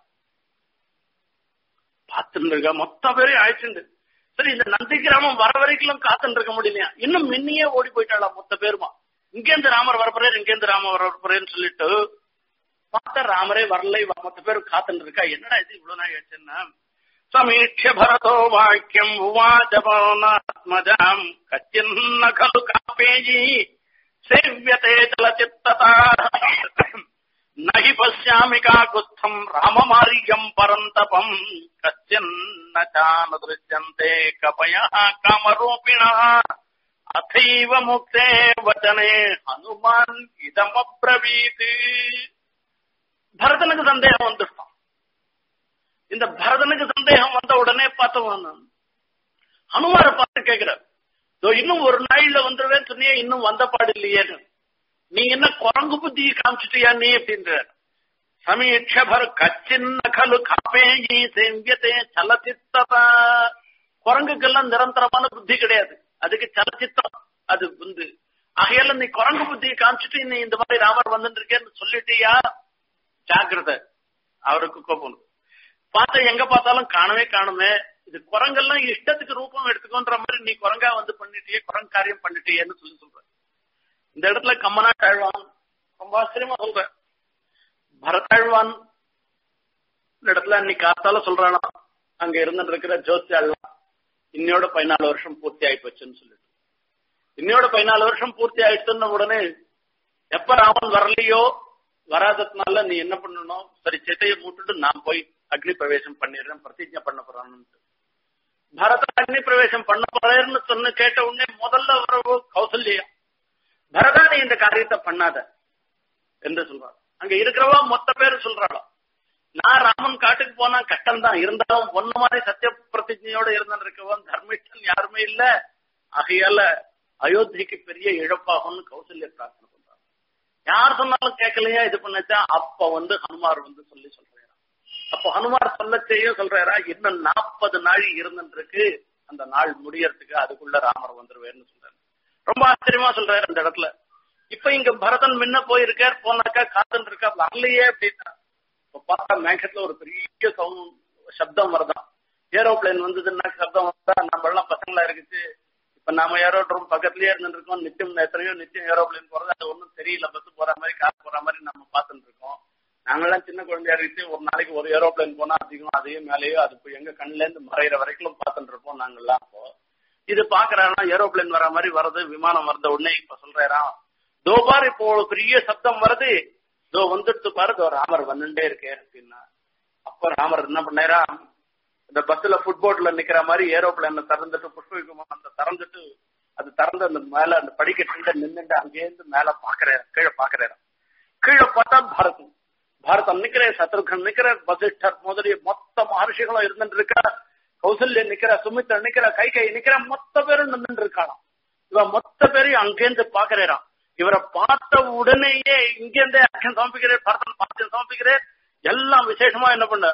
S2: பார்த்துட்டு இருக்க மொத்த பேரையும் அழைச்சிண்டு சரி இந்த நந்தி கிராமம் வர வரைக்கும் காத்துட்டு இருக்க முடியலையா இன்னும் மின்னியே ஓடி போயிட்டாளா மொத்த பேருமா இங்கேருந்து ராமர் வரப்போறாரு இங்கேருந்து ராமர் வரப்போறேன்னு சொல்லிட்டு பார்த்தா ராமரே வரல இவ மொத்த பேரும் காத்துட்டு இருக்கா என்னடா இது இவ்வளவு நாள் ஆச்சுன்னா సమీక్ష్య భరతో వాక్యం ఉవాచ పవనాత్మజాం కచ్చిన్న ఖలు కాపేయీ సేవ్యతే చలచిత్తత నహి పశ్యామి కాకుత్థం రామమార్యం పరంతపం కశ్చిన్న చానుదృశ్యంతే కపయ కామరూపిణ అథైవ ముక్తే వచనే హనుమాన్ ఇదమబ్రవీత్ భరతனுக்கு சந்தேகம் வந்துட்டான் இந்த பரதனுக்கு சந்தேகம் வந்த உடனே பார்த்தவன் ஹனுமார பார்த்து கேட்கிறார் இன்னும் ஒரு நாள்ல வந்துருவேன்னு சொன்னியே இன்னும் வந்த பாடு இல்லையேன்னு நீ என்ன குரங்கு புத்தியை காமிச்சிட்டியா நீ அப்படின்ற சமீட்சபர் கச்சின்ன கலு காப்பேயி செம்பியத்தே சலச்சித்ததா குரங்குக்கெல்லாம் நிரந்தரமான புத்தி கிடையாது அதுக்கு சலச்சித்தம் அது வந்து ஆகையால நீ குரங்கு புத்தியை காமிச்சிட்டு நீ இந்த மாதிரி ராமர் வந்துட்டு இருக்கேன்னு சொல்லிட்டியா ஜாக்கிரதை அவருக்கு கோபம் பார்த்தா எங்க பார்த்தாலும் காணவே காணுமே இது குரங்கெல்லாம் இஷ்டத்துக்கு ரூபம் எடுத்துக்கோன்ற மாதிரி நீ குரங்கா வந்து பண்ணிட்டியே குரங்கு காரியம் பண்ணிட்டியேன்னு சொல்லி சொல்ற இந்த இடத்துல கம்மனாட்டாழ்வான் ரொம்ப ஆச்சரியமா சொல்ற பரதாழ்வான் இந்த இடத்துல அன்னைக்கு காத்தால சொல்றானா அங்க இருந்துட்டு இருக்கிற ஜோசியாழ்வான் இன்னையோட பதினாலு வருஷம் பூர்த்தி ஆகி போச்சுன்னு சொல்லிட்டு இன்னையோட பதினாலு வருஷம் பூர்த்தி ஆயிடுச்சுன்ன உடனே எப்ப ராமன் வரலையோ வராததுனால நீ என்ன பண்ணணும் சரி சிட்டையை மூட்டுட்டு நான் போய் அக்னி பிரவேசம் பண்ணிடுறேன் பிரதிஜை பண்ண போறான்னு பரதன் அக்னி பிரவேசம் பண்ண போறேன்னு சொன்ன கேட்ட உடனே முதல்ல வரவு கௌசல்யா பரதா நீ இந்த காரியத்தை பண்ணாத என்று சொல்றாள் அங்க இருக்கிறவா மொத்த பேர் சொல்றாளோ நான் ராமன் காட்டுக்கு போனா கஷ்டம் தான் இருந்தாலும் ஒன்னு மாதிரி சத்திய பிரதிஜையோட இருந்துட்டு இருக்கவன் தர்மிஷ்டன் யாருமே இல்ல ஆகையால அயோத்திக்கு பெரிய இழப்பாகும்னு கௌசல்ய பிரார்த்தனை பண்றாங்க யார் சொன்னாலும் கேட்கலையா இது பண்ணச்சா அப்ப வந்து ஹனுமார் வந்து சொல்லி சொல்றாரு அப்ப ஹனுமார் சொல்ல செய்ய சொல்றாரா இன்னும் நாற்பது நாள் இருந்துருக்கு அந்த நாள் முடியறதுக்கு அதுக்குள்ள ராமர் வந்துருவேன்னு சொல்றாரு ரொம்ப ஆச்சரியமா சொல்றாரு அந்த இடத்துல இப்ப இங்க பரதன் முன்ன போயிருக்கார் போனாக்கா காத்துன்னு இருக்கா வரலையே அப்படின்னா இப்ப பார்த்தா மேகத்துல ஒரு பெரிய சவுண்ட் சப்தம் வருதான் ஏரோப்ளேன் வந்ததுன்னா சப்தம் வந்தா நம்ம எல்லாம் பசங்களா இருக்குது இப்ப நாம ஏரோட்ரோம் பக்கத்துலயே இருந்துட்டு இருக்கோம் நித்தியம் எத்தனையோ நித்தியம் ஏரோப்ளேன் போறது அது ஒன்றும் தெரியல பஸ் போற மாதிரி கார் போற மாதிரி நம்ம பார்த்துட்டு இருக்கோம் நாங்கெல்லாம் சின்ன குழந்தையா இருக்கு ஒரு நாளைக்கு ஒரு ஏரோப்ளேன் போனா அதிகம் அதையும் மேலேயோ அது போய் எங்க கண்ணுல இருந்து மறையிற வரைக்கும் பார்த்துட்டு இருப்போம் நாங்கெல்லாம் அப்போ இது பாக்குறாருன்னா ஏரோப்ளேன் வர மாதிரி வருது விமானம் வந்த உடனே இப்ப சொல்றாராம் தோ பார் இப்போ ஒரு பெரிய சப்தம் வருது தோ வந்துட்டு பாரு தோ ராமர் வந்துட்டே இருக்கேன் அப்படின்னா அப்ப ராமர் என்ன பண்ணாரா இந்த பஸ்ல ஃபுட்போர்ட்ல நிக்கிற மாதிரி ஏரோப்ளேன்ல திறந்துட்டு புஷ்ப விமானத்தை திறந்துட்டு அது திறந்து அந்த மேல அந்த படிக்கட்டு நின்னுட்டு அங்கேருந்து மேல பாக்குறாரு கீழே பாக்குறாரு கீழே பார்த்தா பாரதம் பாரதம் நிக்கிற சத்ருகன் நிக்கிற வசிஷ்டர் முதலிய மொத்த மகர்ஷிகளும் இருந்துட்டு இருக்கா கௌசல்ய நிக்கிற சுமித்ர நிக்கிற கை கை நிக்கிற மொத்த பேரும் நின்றுட்டு இருக்காளாம் இவ மொத்த பேரையும் அங்கேருந்து பாக்குறாராம் இவரை பார்த்த உடனேயே இங்கேருந்தே அர்த்தம் சமர்ப்பிக்கிறேன் பரதன் பார்த்து சமர்ப்பிக்கிறேன் எல்லாம் விசேஷமா என்ன பண்ண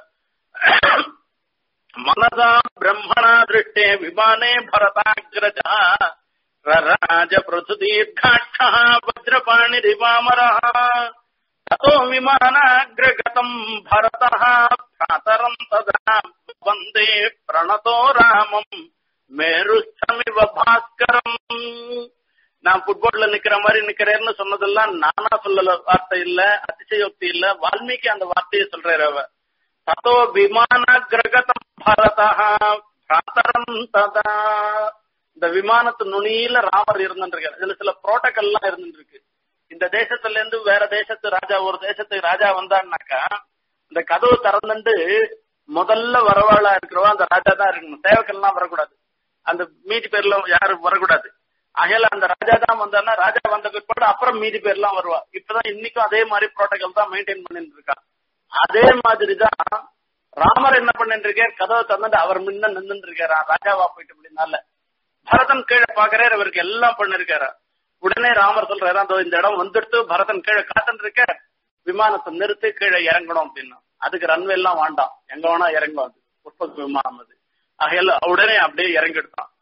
S2: மனதா பிரம்மணா திருஷ்டே விமானே பரதாகிரஜா ரராஜ பிரசுதீர்காட்சா வஜ்ரபாணி ரிவாமரா ततो विमानाग्रगतम् भरतः भ्रातरम् तदा वन्दे प्रणतो रामम् மேருஷ்டமிவ பாஸ்கரம் நான் ஃபுட்பால்ல நிக்கிற மாதிரி நிக்கிறேன்னு சொன்னதெல்லாம் நானா சொல்லல வார்த்தை இல்ல அதிசயோக்தி இல்ல வால்மீகி அந்த வார்த்தையை சொல்றாரு அவ தத்தோ விமான கிரகதம் பரதா பிராத்தரம் ததா இந்த விமானத்து நுனியில ராமர் இருந்துருக்காரு இதுல சில புரோட்டோகால் எல்லாம் இருந்துருக்கு இந்த தேசத்துல இருந்து வேற தேசத்து ராஜா ஒரு தேசத்துக்கு ராஜா வந்தான்னாக்கா இந்த கதவு திறந்துட்டு முதல்ல வரவாளா இருக்கிறவா அந்த ராஜா தான் இருக்கணும் சேவக்கெல்லாம் வரக்கூடாது அந்த மீதி பேர்ல யாரும் வரக்கூடாது அகையில அந்த ராஜா தான் வந்தான்னா ராஜா வந்த பிற்பாடு அப்புறம் மீதி பேர்லாம் வருவா இப்பதான் இன்னைக்கும் அதே மாதிரி புரோட்டோகால் தான் மெயின்டைன் பண்ணிட்டு இருக்கா அதே மாதிரி தான் ராமர் என்ன பண்ணிட்டு இருக்கார் கதவை திறந்துட்டு அவர் முன்ன நின்றுட்டு இருக்காரா ராஜாவா போயிட்டு அப்படின்னால பரதன் கீழே பாக்குறாரு இவருக்கு எல்லாம் பண்ணிருக்காரா உடனே ராமர் சொல்றாரு அந்த இந்த இடம் வந்துடுத்து பரதன் கீழே காத்துட்டு இருக்க விமானத்தை நிறுத்தி கீழே இறங்கணும் அப்படின்னா அதுக்கு ரன்வே எல்லாம் வேண்டாம் எங்க வேணா இறங்கும் அது புஷ்ப விமானம் அது ஆகையில உடனே அப்படியே இறங்கிடுதான்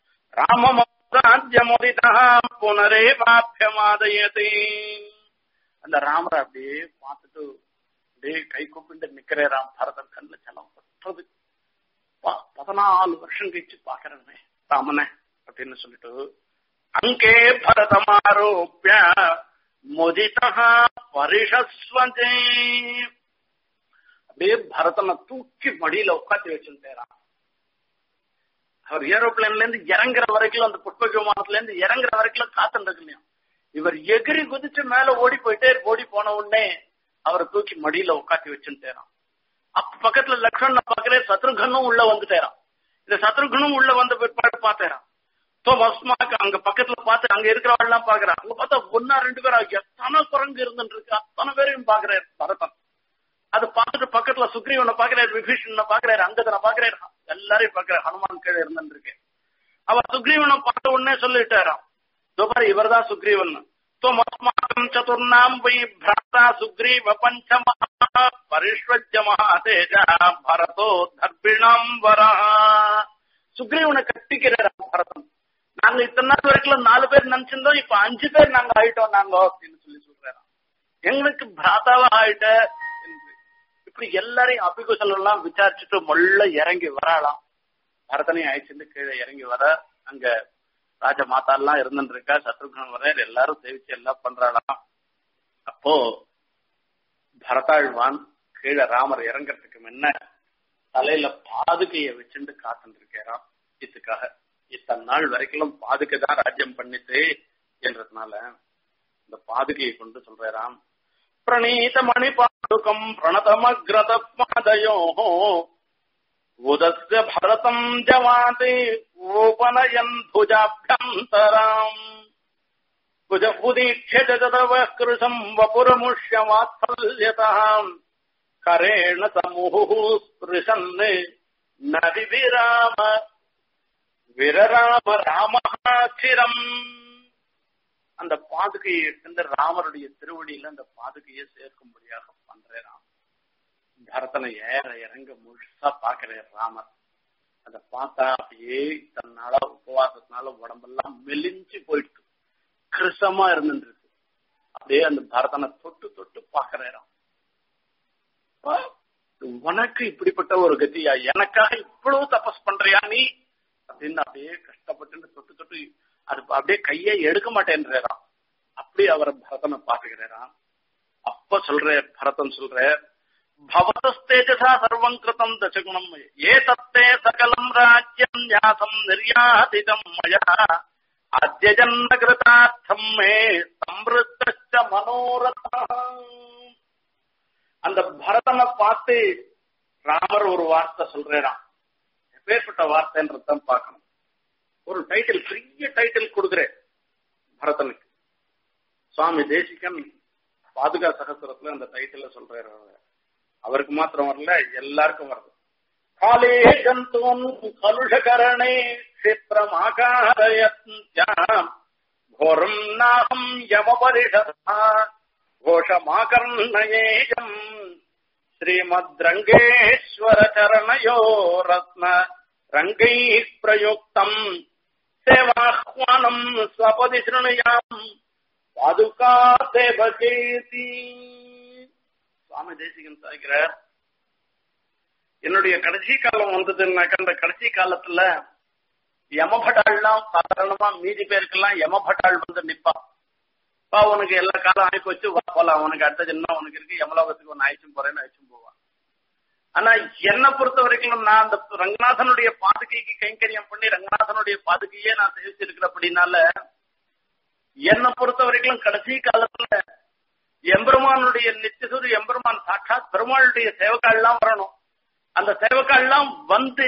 S2: ராமமோதிதா புனரே வாப்பியமாதயதே அந்த ராமரை அப்படியே பார்த்துட்டு அப்படியே கை கூப்பிட்டு நிக்கிறேராம் பரதன் கண்ணு செலம் பற்றது பதினாலு வருஷம் கழிச்சு பாக்குறேன் ராமனே அப்படின்னு சொல்லிட்டு அங்கே பரதமாரோப்பிய முதிதா பரிஷஸ்வதே அப்படியே பரதனை தூக்கி மடியில உட்காந்து வச்சுட்டாராம் அவர் ஏரோப்ளேன்ல இருந்து இறங்குற வரைக்கும் அந்த புஷ்ப விமானத்துல இருந்து இறங்குற வரைக்கும் காத்துட்டு இவர் எகிரி குதிச்சு மேல ஓடி போயிட்டே ஓடி போன உடனே அவரை தூக்கி மடியில உட்காந்து வச்சுட்டாராம் அப்ப பக்கத்துல லக்ஷ்மண பாக்குறேன் சத்ருகனும் உள்ள வந்துட்டாராம் இந்த சத்ருகனும் உள்ள வந்த பிற்பாடு பார்த்தேராம் மஸ்மாக்கு அங்க பக்கத்துல பார்த்து அங்க இருக்கிறவெல்லாம் பாக்குறான் அங்க பார்த்தா ஒன்னா ரெண்டு பேரும் எத்தனை குரங்கு இருந்துட்டு இருக்கு அத்தனை பேரையும் பாக்குறாரு பரதன் அது பார்த்துட்டு பக்கத்துல சுக்ரீவனை பாக்குறாரு விபீஷனை பாக்குறாரு அங்கதனை பாக்குறாரு எல்லாரையும் பாக்குறாரு ஹனுமான் கீழே இருந்துட்டு இருக்கு அவர் சுக்ரீவனை பார்த்த உடனே சொல்லிட்டாராம் தோபார் இவர் தான் சுக்ரீவன் त्वमस्माकम् चतुर्णाम् वै भ्राता सुग्रीव पञ्चमः परिष्वज्यमः तेजा भरतो தர்பிணாம் வரா சுக்ரீவனை கட்டிக்கிறார் பரதன் நாங்க இத்தனை நாள் வரைக்கும் நாலு பேர் நினைச்சிருந்தோம் இப்ப அஞ்சு பேர் நாங்க ஆயிட்டோம் நாங்க அப்படின்னு சொல்லி சொல்றாராம் எங்களுக்கு பிராத்தாவா ஆயிட்ட என்று இப்படி எல்லாரையும் அபிகுசல் எல்லாம் விசாரிச்சுட்டு மொள்ள இறங்கி வராலாம் பரதனையும் அழைச்சிட்டு கீழே இறங்கி வர அங்க ராஜ மாதா எல்லாம் இருந்துட்டு இருக்கா சத்ருகன் வர எல்லாரும் சேவிச்சு எல்லாம் பண்றாளாம் அப்போ பரதாழ்வான் கீழே ராமர் இறங்கறதுக்கு முன்ன தலையில பாதுகையை வச்சுட்டு காத்துட்டு இருக்காராம் இதுக்காக இத்தனை நாள் வரைக்கும் பாதுகை தான் ராஜ்யம் பண்ணிட்டு என்றதுனால இந்த பாதுகையை கொண்டு சொல்றாராம் பிரணீத மணி பாதுகம் பிரணதமக்ரத பாதையோ உதஸ்ய பரதம் ஜவாதி ஓபனயன் புஜாபியந்தராம் புஜ உதீட்ச ஜதவ கிருஷம் வபுரமுஷ்யமாத்சல்யதாம் கரேண சமுஹு ஸ்பிருஷன் நதி விராம விரராம ராமஹாச்சிரம் அந்த பாதுகையை எடுத்து ராமருடைய திருவடியில அந்த பாதுகையை சேர்க்கும்படியாக பண்றேன் ராம் பரதனை ஏற இறங்க முழுசா பாக்குறேன் ராமர் அதை பார்த்தா அப்படியே தன்னால உபவாசத்தினால உடம்பெல்லாம் மெலிஞ்சு போயிட்டு கிருஷமா இருந்துருக்கு அப்படியே அந்த பரதனை தொட்டு தொட்டு பாக்குறேன் ராம் உனக்கு இப்படிப்பட்ட ஒரு கதியா எனக்காக இவ்வளவு தபஸ் பண்றியா நீ அப்படின்னு அப்படியே கஷ்டப்பட்டு தொட்டு தொட்டு அது அப்படியே கையை எடுக்க மாட்டேன்றாராம் அப்படி அவர் பரதனை பாத்துக்கிறாராம் அப்ப சொல்ற பரதன் சொல்ற பவதஸ்தேஜசா சர்வம் கிருதம் தசகுணம் ஏ தத்தே சகலம் ராஜ்யம் ஞாசம் நிர்யாதிதம் மயா அத்திய ஜன்ம கிருதார்த்தம் மே சம்ருத்த மனோரதம் அந்த பரதனை பார்த்து ராமர் ஒரு வார்த்தை சொல்றாராம் எப்பேற்பட்ட வார்த்தைன்றதான் பார்க்கணும் ஒரு டைட்டில் பெரிய டைட்டில் கொடுக்குறேன் பரதனுக்கு சுவாமி தேசிகன் பாதுகா சகசிரத்துல அந்த டைட்டில சொல்றாரு அவருக்கு மாத்திரம் வரல எல்லாருக்கும் வருது காலே ஜந்தூன் கலுஷகரணே கஷேத்திரம் ஆகாரயம் கோரம் நாகம் யமபரிஷதா கோஷமாகர்ணயேயம் ஸ்ரீமத் ரங்கேஸ்வர சரணயோ ரத்ன ரங்கை பிரயுக்தம் சேவாஹ்வானம் ஸ்வபதி சிருணுயாம் பாதுகா சேவகேதி சுவாமி தேசிகன் சாய்கிறார் என்னுடைய கடைசி காலம் வந்ததுன்னாக்க அந்த கடைசி காலத்துல யமபட்டாள்லாம் சாதாரணமா மீதி பேருக்கெல்லாம் யமபட்டாள் வந்து நிப்பான் பா உனக்கு எல்லா காலம் ஆகி போச்சு வா போலாம் உனக்கு அடுத்த ஜென்மம் உனக்கு இருக்கு யமலோகத்துக்கு ஒன்னு அழைச்சும் போறேன்னு அழைச்சும் போவான் ஆனா என்னை பொறுத்த வரைக்கும் நான் அந்த ரங்கநாதனுடைய பாதுகைக்கு கைங்கரியம் பண்ணி ரங்கநாதனுடைய பாதுகையே நான் சேவிச்சிருக்கிறபடினால என்னை பொறுத்த வரைக்கும் கடைசி காலத்துல எம்பெருமானுடைய நித்தியசூர் எம்பெருமான் சாட்சாத் பெருமாளுடைய சேவக்கால்லாம் வரணும் அந்த சேவக்கால்லாம் வந்து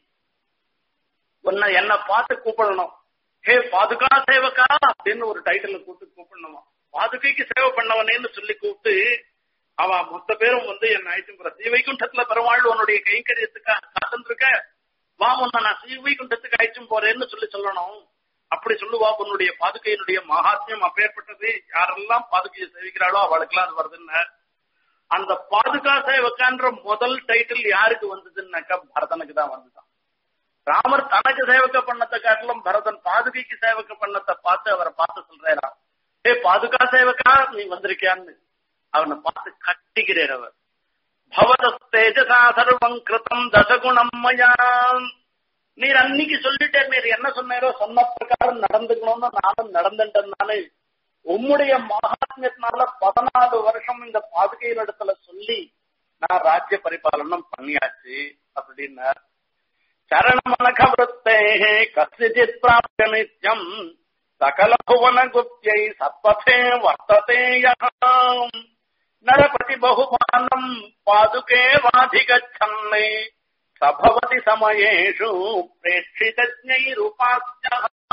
S2: உன்னை என்ன பார்த்து கூப்பிடணும் ஹே பாதுகா சேவக்கா அப்படின்னு ஒரு டைட்டில் கூப்பிட்டு கூப்பிடணுமா பாதுகைக்கு சேவை பண்ணவனேன்னு சொல்லி கூப்பிட்டு அவன் மொத்த பேரும் வந்து என்ன ஆயிடுச்சு ஸ்ரீவைகுண்டத்துல பெருமாள் உன்னுடைய கைங்கரியத்துக்காக காத்திருக்க வா உன்னை நான் ஸ்ரீவைகுண்டத்துக்கு அழைச்சும் போறேன்னு சொல்லி சொல்லணும் அப்படி சொல்லுவா உன்னுடைய பாதுகையினுடைய மகாத்மியம் அப்பேற்பட்டது யாரெல்லாம் பாதுகையை சேவிக்கிறாளோ அவளுக்கெல்லாம் அது வருதுன்னு அந்த பாதுகா சேவக்கான்ற முதல் டைட்டில் யாருக்கு வந்ததுன்னாக்கா பரதனுக்கு தான் வந்துதான் ராமர் தனக்கு சேவக்க பண்ணத்தை காட்டிலும் பரதன் பாதுகைக்கு சேவக்க பண்ணத்தை பார்த்து அவரை பார்த்து சொல்றாரா ஏ பாதுகா சேவக்கா நீ வந்திருக்கியான்னு அவனை பார்த்து கட்டிக்கிறார் அவர் பவதஸ்தேஜசா சர்வம் கிருதம் தசகுணம் மயா நீர் அன்னைக்கு சொல்லிட்டே நீர் என்ன சொன்னாரோ சொன்ன பிரகாரம் நடந்துக்கணும்னு நானும் நடந்துட்டதுனால உம்முடைய மகாத்மியத்தினால பதினாலு வருஷம் இந்த பாதுகையின் இடத்துல சொல்லி நான் ராஜ்ய பரிபாலனம் பண்ணியாச்சு அப்படின்னார் சரணமனகவருத்தே கசிஜித் பிராப்த நித்யம் சகல புவன குப்தியை சத்பதே வர்த்ததே யகாம் நரபதி பகுமானம் பாதுகே வாதிகச்சன்னை சபவதி சமயேஷு பிரேட்சிதஜைருபாஸ்ய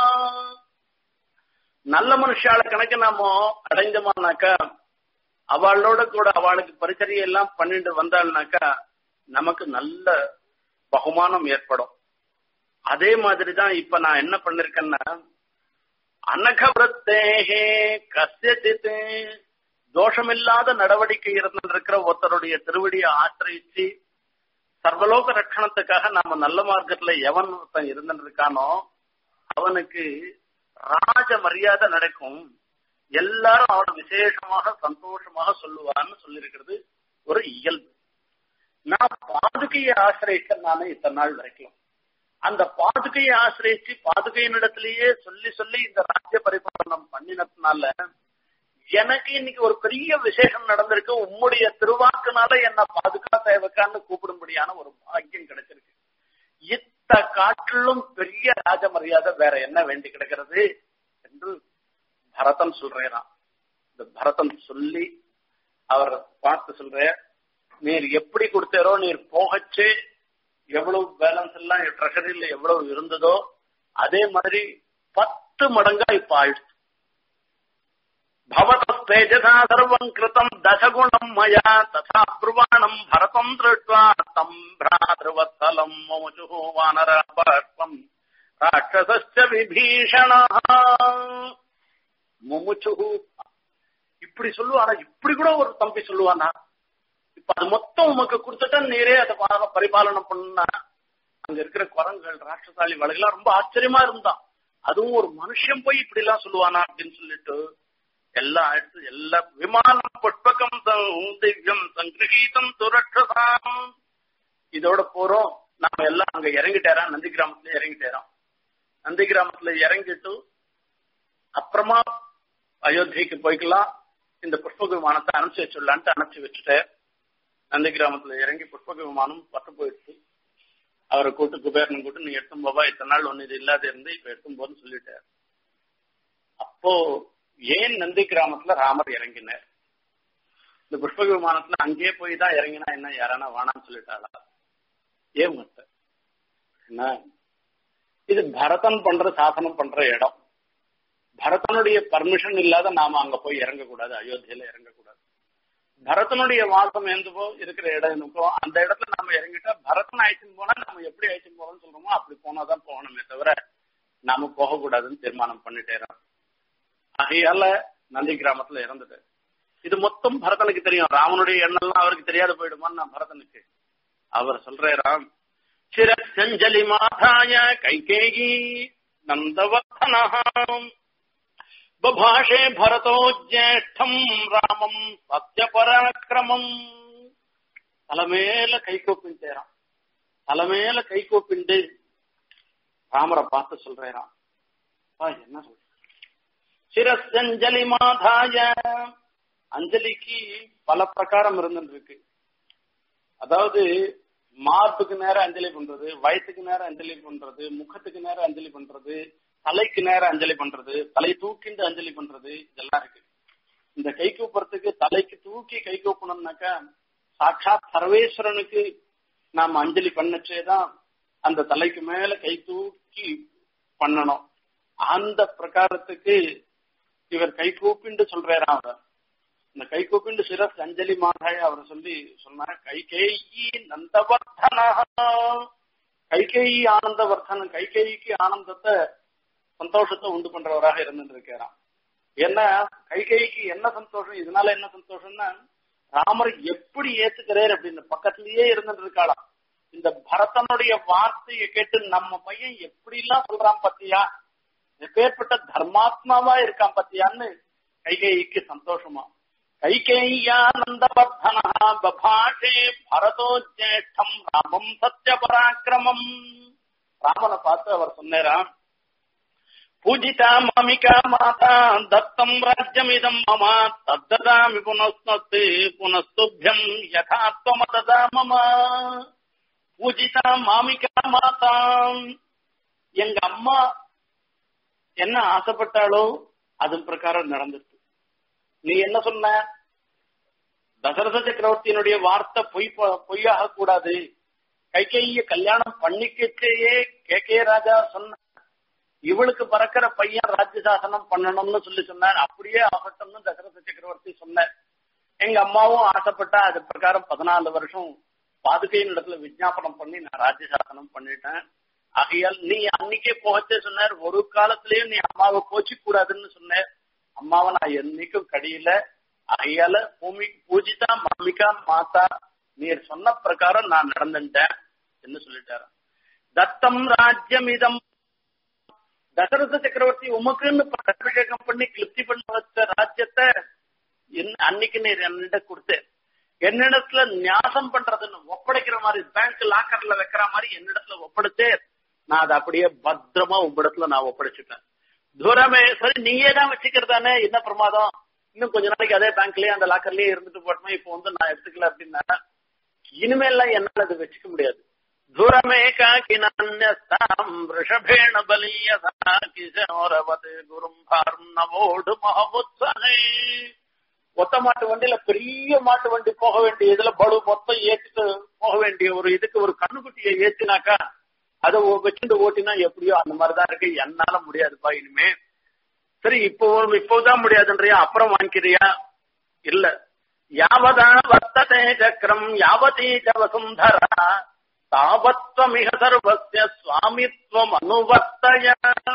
S2: நல்ல மனுஷால கணக்கு நாம அடைஞ்சோமானாக்கா அவளோட கூட அவளுக்கு பரிச்சரியை எல்லாம் பண்ணிட்டு வந்தாள்னாக்கா நமக்கு நல்ல பகுமானம் ஏற்படும் அதே மாதிரிதான் இப்ப நான் என்ன பண்ணிருக்கேன்னா அனகவிரத்தேகே கசியஜித் தோஷமில்லாத நடவடிக்கை இருந்திருக்கிற ஒருத்தருடைய திருவடியை ஆசிரியிச்சு சர்வலோக ரட்சணத்துக்காக நாம நல்ல மார்க்கத்துல எவன் ஒருத்தன் இருந்திருக்கானோ அவனுக்கு ராஜ மரியாதை நடக்கும் எல்லாரும் அவனை விசேஷமாக சந்தோஷமாக சொல்லுவான்னு சொல்லியிருக்கிறது ஒரு இயல்பு நான் பாதுகையை ஆசிரியக்க நானே இத்தனை நாள் வரைக்கும் அந்த பாதுகையை ஆசிரியச்சு பாதுகையினிடத்திலேயே சொல்லி சொல்லி இந்த ராஜ்ய பரிபாலனம் பண்ணினதுனால எனக்கு இன்னைக்கு ஒரு பெரிய விசேஷம் நடந்திருக்கு உம்முடைய திருவாக்குனால என்ன பாதுகா சேவக்கான்னு கூப்பிடும்படியான ஒரு பாக்கியம் கிடைச்சிருக்கு இத்த காட்டிலும் பெரிய ராஜ மரியாதை வேற என்ன வேண்டி கிடக்கிறது என்று பரதன் சொல்றேன் இந்த பரதன் சொல்லி அவர் பார்த்து சொல்ற நீர் எப்படி கொடுத்தாரோ நீர் போகச்சு எவ்வளவு பேலன்ஸ் எல்லாம் ட்ரெஷரியில எவ்வளவு இருந்ததோ அதே மாதிரி பத்து மடங்கா இப்ப ஆயிடுச்சு भवतस्तेजसा सर्वम् कृतम् दशगुणम् मया तथा ब्रुवाणम् भरतम् दृष्ट्वा तम् भ्रातृवत्सलम् मुमुचुः वानरापत्वम् ராட்சசஸ்ய விபீஷணா முமுச்சுகு இப்படி சொல்லுவானா இப்படி கூட ஒரு தம்பி சொல்லுவானா இப்ப அது மொத்தம் உமக்கு கொடுத்துட்டா நீரே அதை பா- பரிபாலனம் பண்ணா அங்க இருக்கிற குரங்குகள் ராட்சசாலி வளைகளாம் ரொம்ப ஆச்சரியமா இருந்தான் அதுவும் ஒரு மனுஷன் போய் இப்படி எல்லாம் சொல்லுவானா அப்படின்னு சொல்லிட்டு எல்லாம் எடுத்து எல்லா விமானம் புஷ்பகம் ச- திவ்யம் சங்கிரகீதம் துரட்சசாம் இதோட போறோம் நாம எல்லாம் அங்க இறங்கிட்டேறான் நந்தி கிராமத்துல இறங்கிட்டேறோம் நந்தி கிராமத்துல இறங்கிட்டு அப்புறமா அயோத்திக்கு போய்க்கலாம் இந்த புஷ்பக விமானத்தை அனுப்பிச்சு வச்சுடலான்ட்டு அனுப்பிச்சு வச்சுட்டேன் நந்தி கிராமத்துல இறங்கி புஷ்பக விமானம் பட்டு போயிடுச்சு அவரை கூட்டு குபேரன் கூட்டு நீ எடுத்தும் போவா இத்தனை நாள் ஒன்னு இது இல்லாத இருந்து இப்ப எடுத்தும் போன்னு சொல்லிட்டார் அப்போ ஏன் நந்தி கிராமத்துல ராமர் இறங்கினார் இந்த புஷ்பக விமானத்துல அங்கேயே போய் தான் இறங்கினா என்ன யாரானா வேணாம்னு சொல்லிட்டாளா ஏன் மத்த என்ன இது பரதன் பண்ற சாசனம் பண்ற இடம் பரதனுடைய பர்மிஷன் இல்லாத நாம அங்க போய் இறங்கக்கூடாது அயோத்தியில இறங்கக்கூடாது பரதனுடைய வாசம் எந்தவோ இருக்கிற இடம் எனக்கோ அந்த இடத்துல நம்ம இறங்கிட்டா பரதன் அழைச்சின்னு போனா நம்ம எப்படி அழைச்சின்னு போறோம்னு சொல்றோமோ அப்படி போனாதான் போகணுமே தவிர நாம போகக்கூடாதுன்னு தீர்மானம் பண்ணிட்டேறோம் ஆகையால நந்தி கிராமத்துல இறந்துட்டு இது மொத்தம் பரதனுக்கு தெரியும் ராமனுடைய எண்ணெல்லாம் அவருக்கு தெரியாத போயிடுமான்னு நான் பரதனுக்கு அவர் சொல்றாராம் சிரஞ்சலி மாதாய கைகேயி நந்தவர்தனம் பபாஷே பரதோ ஜேஷ்டம் ராமம் சத்யபராக்கிரமம் தலைமேல கை கூப்பின்ட்டேராம் தலைமேல கை கூப்பிண்டு ராமரை பார்த்து சொல்றாராம் "அப்பா, என்ன சொல்ற சிரஸ்அஞ்சலி மாதாய அஞ்சலிக்கு பல பிரகாரம் இருந்துருக்கு அதாவது மார்புக்கு நேரம் அஞ்சலி பண்றது வயத்துக்கு நேரம் அஞ்சலி பண்றது முகத்துக்கு நேரம் அஞ்சலி பண்றது தலைக்கு நேரம் அஞ்சலி பண்றது தலை தூக்கிண்டு அஞ்சலி பண்றது இதெல்லாம் இருக்கு இந்த கை கூப்புறதுக்கு தலைக்கு தூக்கி கை கூப்பணும்னாக்கா சாட்சாத் சர்வேஸ்வரனுக்கு நாம் அஞ்சலி பண்ணச்சேதான் அந்த தலைக்கு மேல கை தூக்கி பண்ணணும் அந்த பிரகாரத்துக்கு இவர் கை கூப்பிண்டு சொல்றாராம் அவர் இந்த கை கூப்பிண்டு சிரஸ் அஞ்சலி மாதாய அவர் சொல்லி சொன்னார் கைகேயி நந்தவர்தனா கைகேயி ஆனந்தவர்தனன் கைகேயிக்கு ஆனந்தத்தை சந்தோஷத்தை உண்டு பண்றவராக இருந்துட்டு இருக்கிறான் ஏன்னா கைகேயிக்கு என்ன சந்தோஷம் இதனால என்ன சந்தோஷம்னா ராமர் எப்படி ஏத்துக்கிறார் அப்படின்னு பக்கத்திலேயே இருந்துட்டு இருக்காளாம் இந்த பரதனுடைய வார்த்தையை கேட்டு நம்ம பையன் எப்படி எல்லாம் சொல்றான் பத்தியா எப்பேற்பட்ட தர்மாத்மாவா இருக்கான் பத்தியான்னு கைகேயிக்கு சந்தோஷமா கைகேயானந்தவர்தனா பபாஷே பரதோ ஜேஷ்டம் ராமம் சத்ய பராக்கிரமம் ராமனை பார்த்து அவர் சொன்னாராம் பூஜிதா மாமிகா மாதா தத்தம் ராஜ்யமிதம் மம தத்ததாமி புனஸ்தத்து புனஸ்துபியம் யதாத்வமததா மம பூஜிதா மாமிகா மாதா எங்க அம்மா என்ன ஆசைப்பட்டாலோ அது பிரகாரம் நடந்துச்சு நீ என்ன சொன்ன தசரத சக்கரவர்த்தியினுடைய வார்த்தை பொய் ப- பொய்யாக கூடாது கைகைய கல்யாணம் பண்ணிக்கச்சேயே கே கே ராஜா சொன்ன இவளுக்கு பறக்கிற பையன் ராஜ்ய சாசனம் பண்ணணும்னு சொல்லி சொன்னார் அப்படியே ஆகட்டும்னு தசரத சக்கரவர்த்தி சொன்னார் எங்க அம்மாவும் ஆசைப்பட்டா அது பிரகாரம் பதினாலு வருஷம் பாதுகையின் இடத்துல விஜாபனம் பண்ணி நான் ராஜ்ய சாசனம் பண்ணிட்டேன் ஆகையால் நீ அன்னைக்கே போகச்சே சொன்னார் ஒரு காலத்திலயும் நீ அம்மாவை போச்சு கூடாதுன்னு சொன்னேன் அம்மாவை நான் என்னைக்கும் கடியில ஆகையால பூமி பூஜிதா மாமிகா மாதா நீர் சொன்ன பிரகாரம் நான் நடந்துட்டேன் என்று சொல்லிட்டாரு தத்தம் ராஜ்யம் இதம் தசரத சக்கரவர்த்தி உமக்குன்னு அபிஷேகம் பண்ணி கிளிப்தி பண்ண வச்ச ராஜ்யத்தை என்ன- அன்னைக்கு நீர் என்னிட்ட கொடுத்து என்னிடத்துல நியாசம் பண்றதுன்னு ஒப்படைக்கிற மாதிரி பேங்க் லாக்கர்ல வைக்கிற மாதிரி என்னிடத்துல ஒப்படைச்சு நான் அதை அப்படியே பத்திரமா உங்களிடத்துல நான் ஒப்படைச்சிட்டேன் தூரமே சரி நீயே தான் வச்சுக்கிறதானே என்ன பிரமாதம் இன்னும் கொஞ்ச நாளைக்கு அதே பேங்க்லயே அந்த லாக்கர்லயே இருந்துட்டு போட்டோமே இப்போ வந்து நான் எடுத்துக்கல அப்படின்னா இனிமேல்லாம் என்னால அதை வச்சுக்க முடியாது தூரமே காக்கினாம் ரிஷபேண பலியதா கிஷோரவத் குரும் நவோடு மகமுத்சகை ஒத்த மாட்டு வண்டியில பெரிய மாட்டு வண்டி போக வேண்டிய இதுல பலு மொத்தம் ஏற்றிட்டு போக வேண்டிய ஒரு இதுக்கு ஒரு கண்ணுக்குட்டியை ஏத்தினாக்கா அதை வச்சுட்டு ஓட்டினா எப்படியோ அந்த மாதிரிதான் இருக்கு என்னால முடியாதுப்பா இனிமே சரி இப்போ இப்போதான் முடியாதுன்றியா அப்புறம் வாங்கிக்கிறியா இல்ல யாவதா வர்த்ததே சக்கரம் யாவதீ ச வசுந்தரா தாவத்வமிக சர்வஸ்ய சுவாமித்வம் அனுவர்த்தய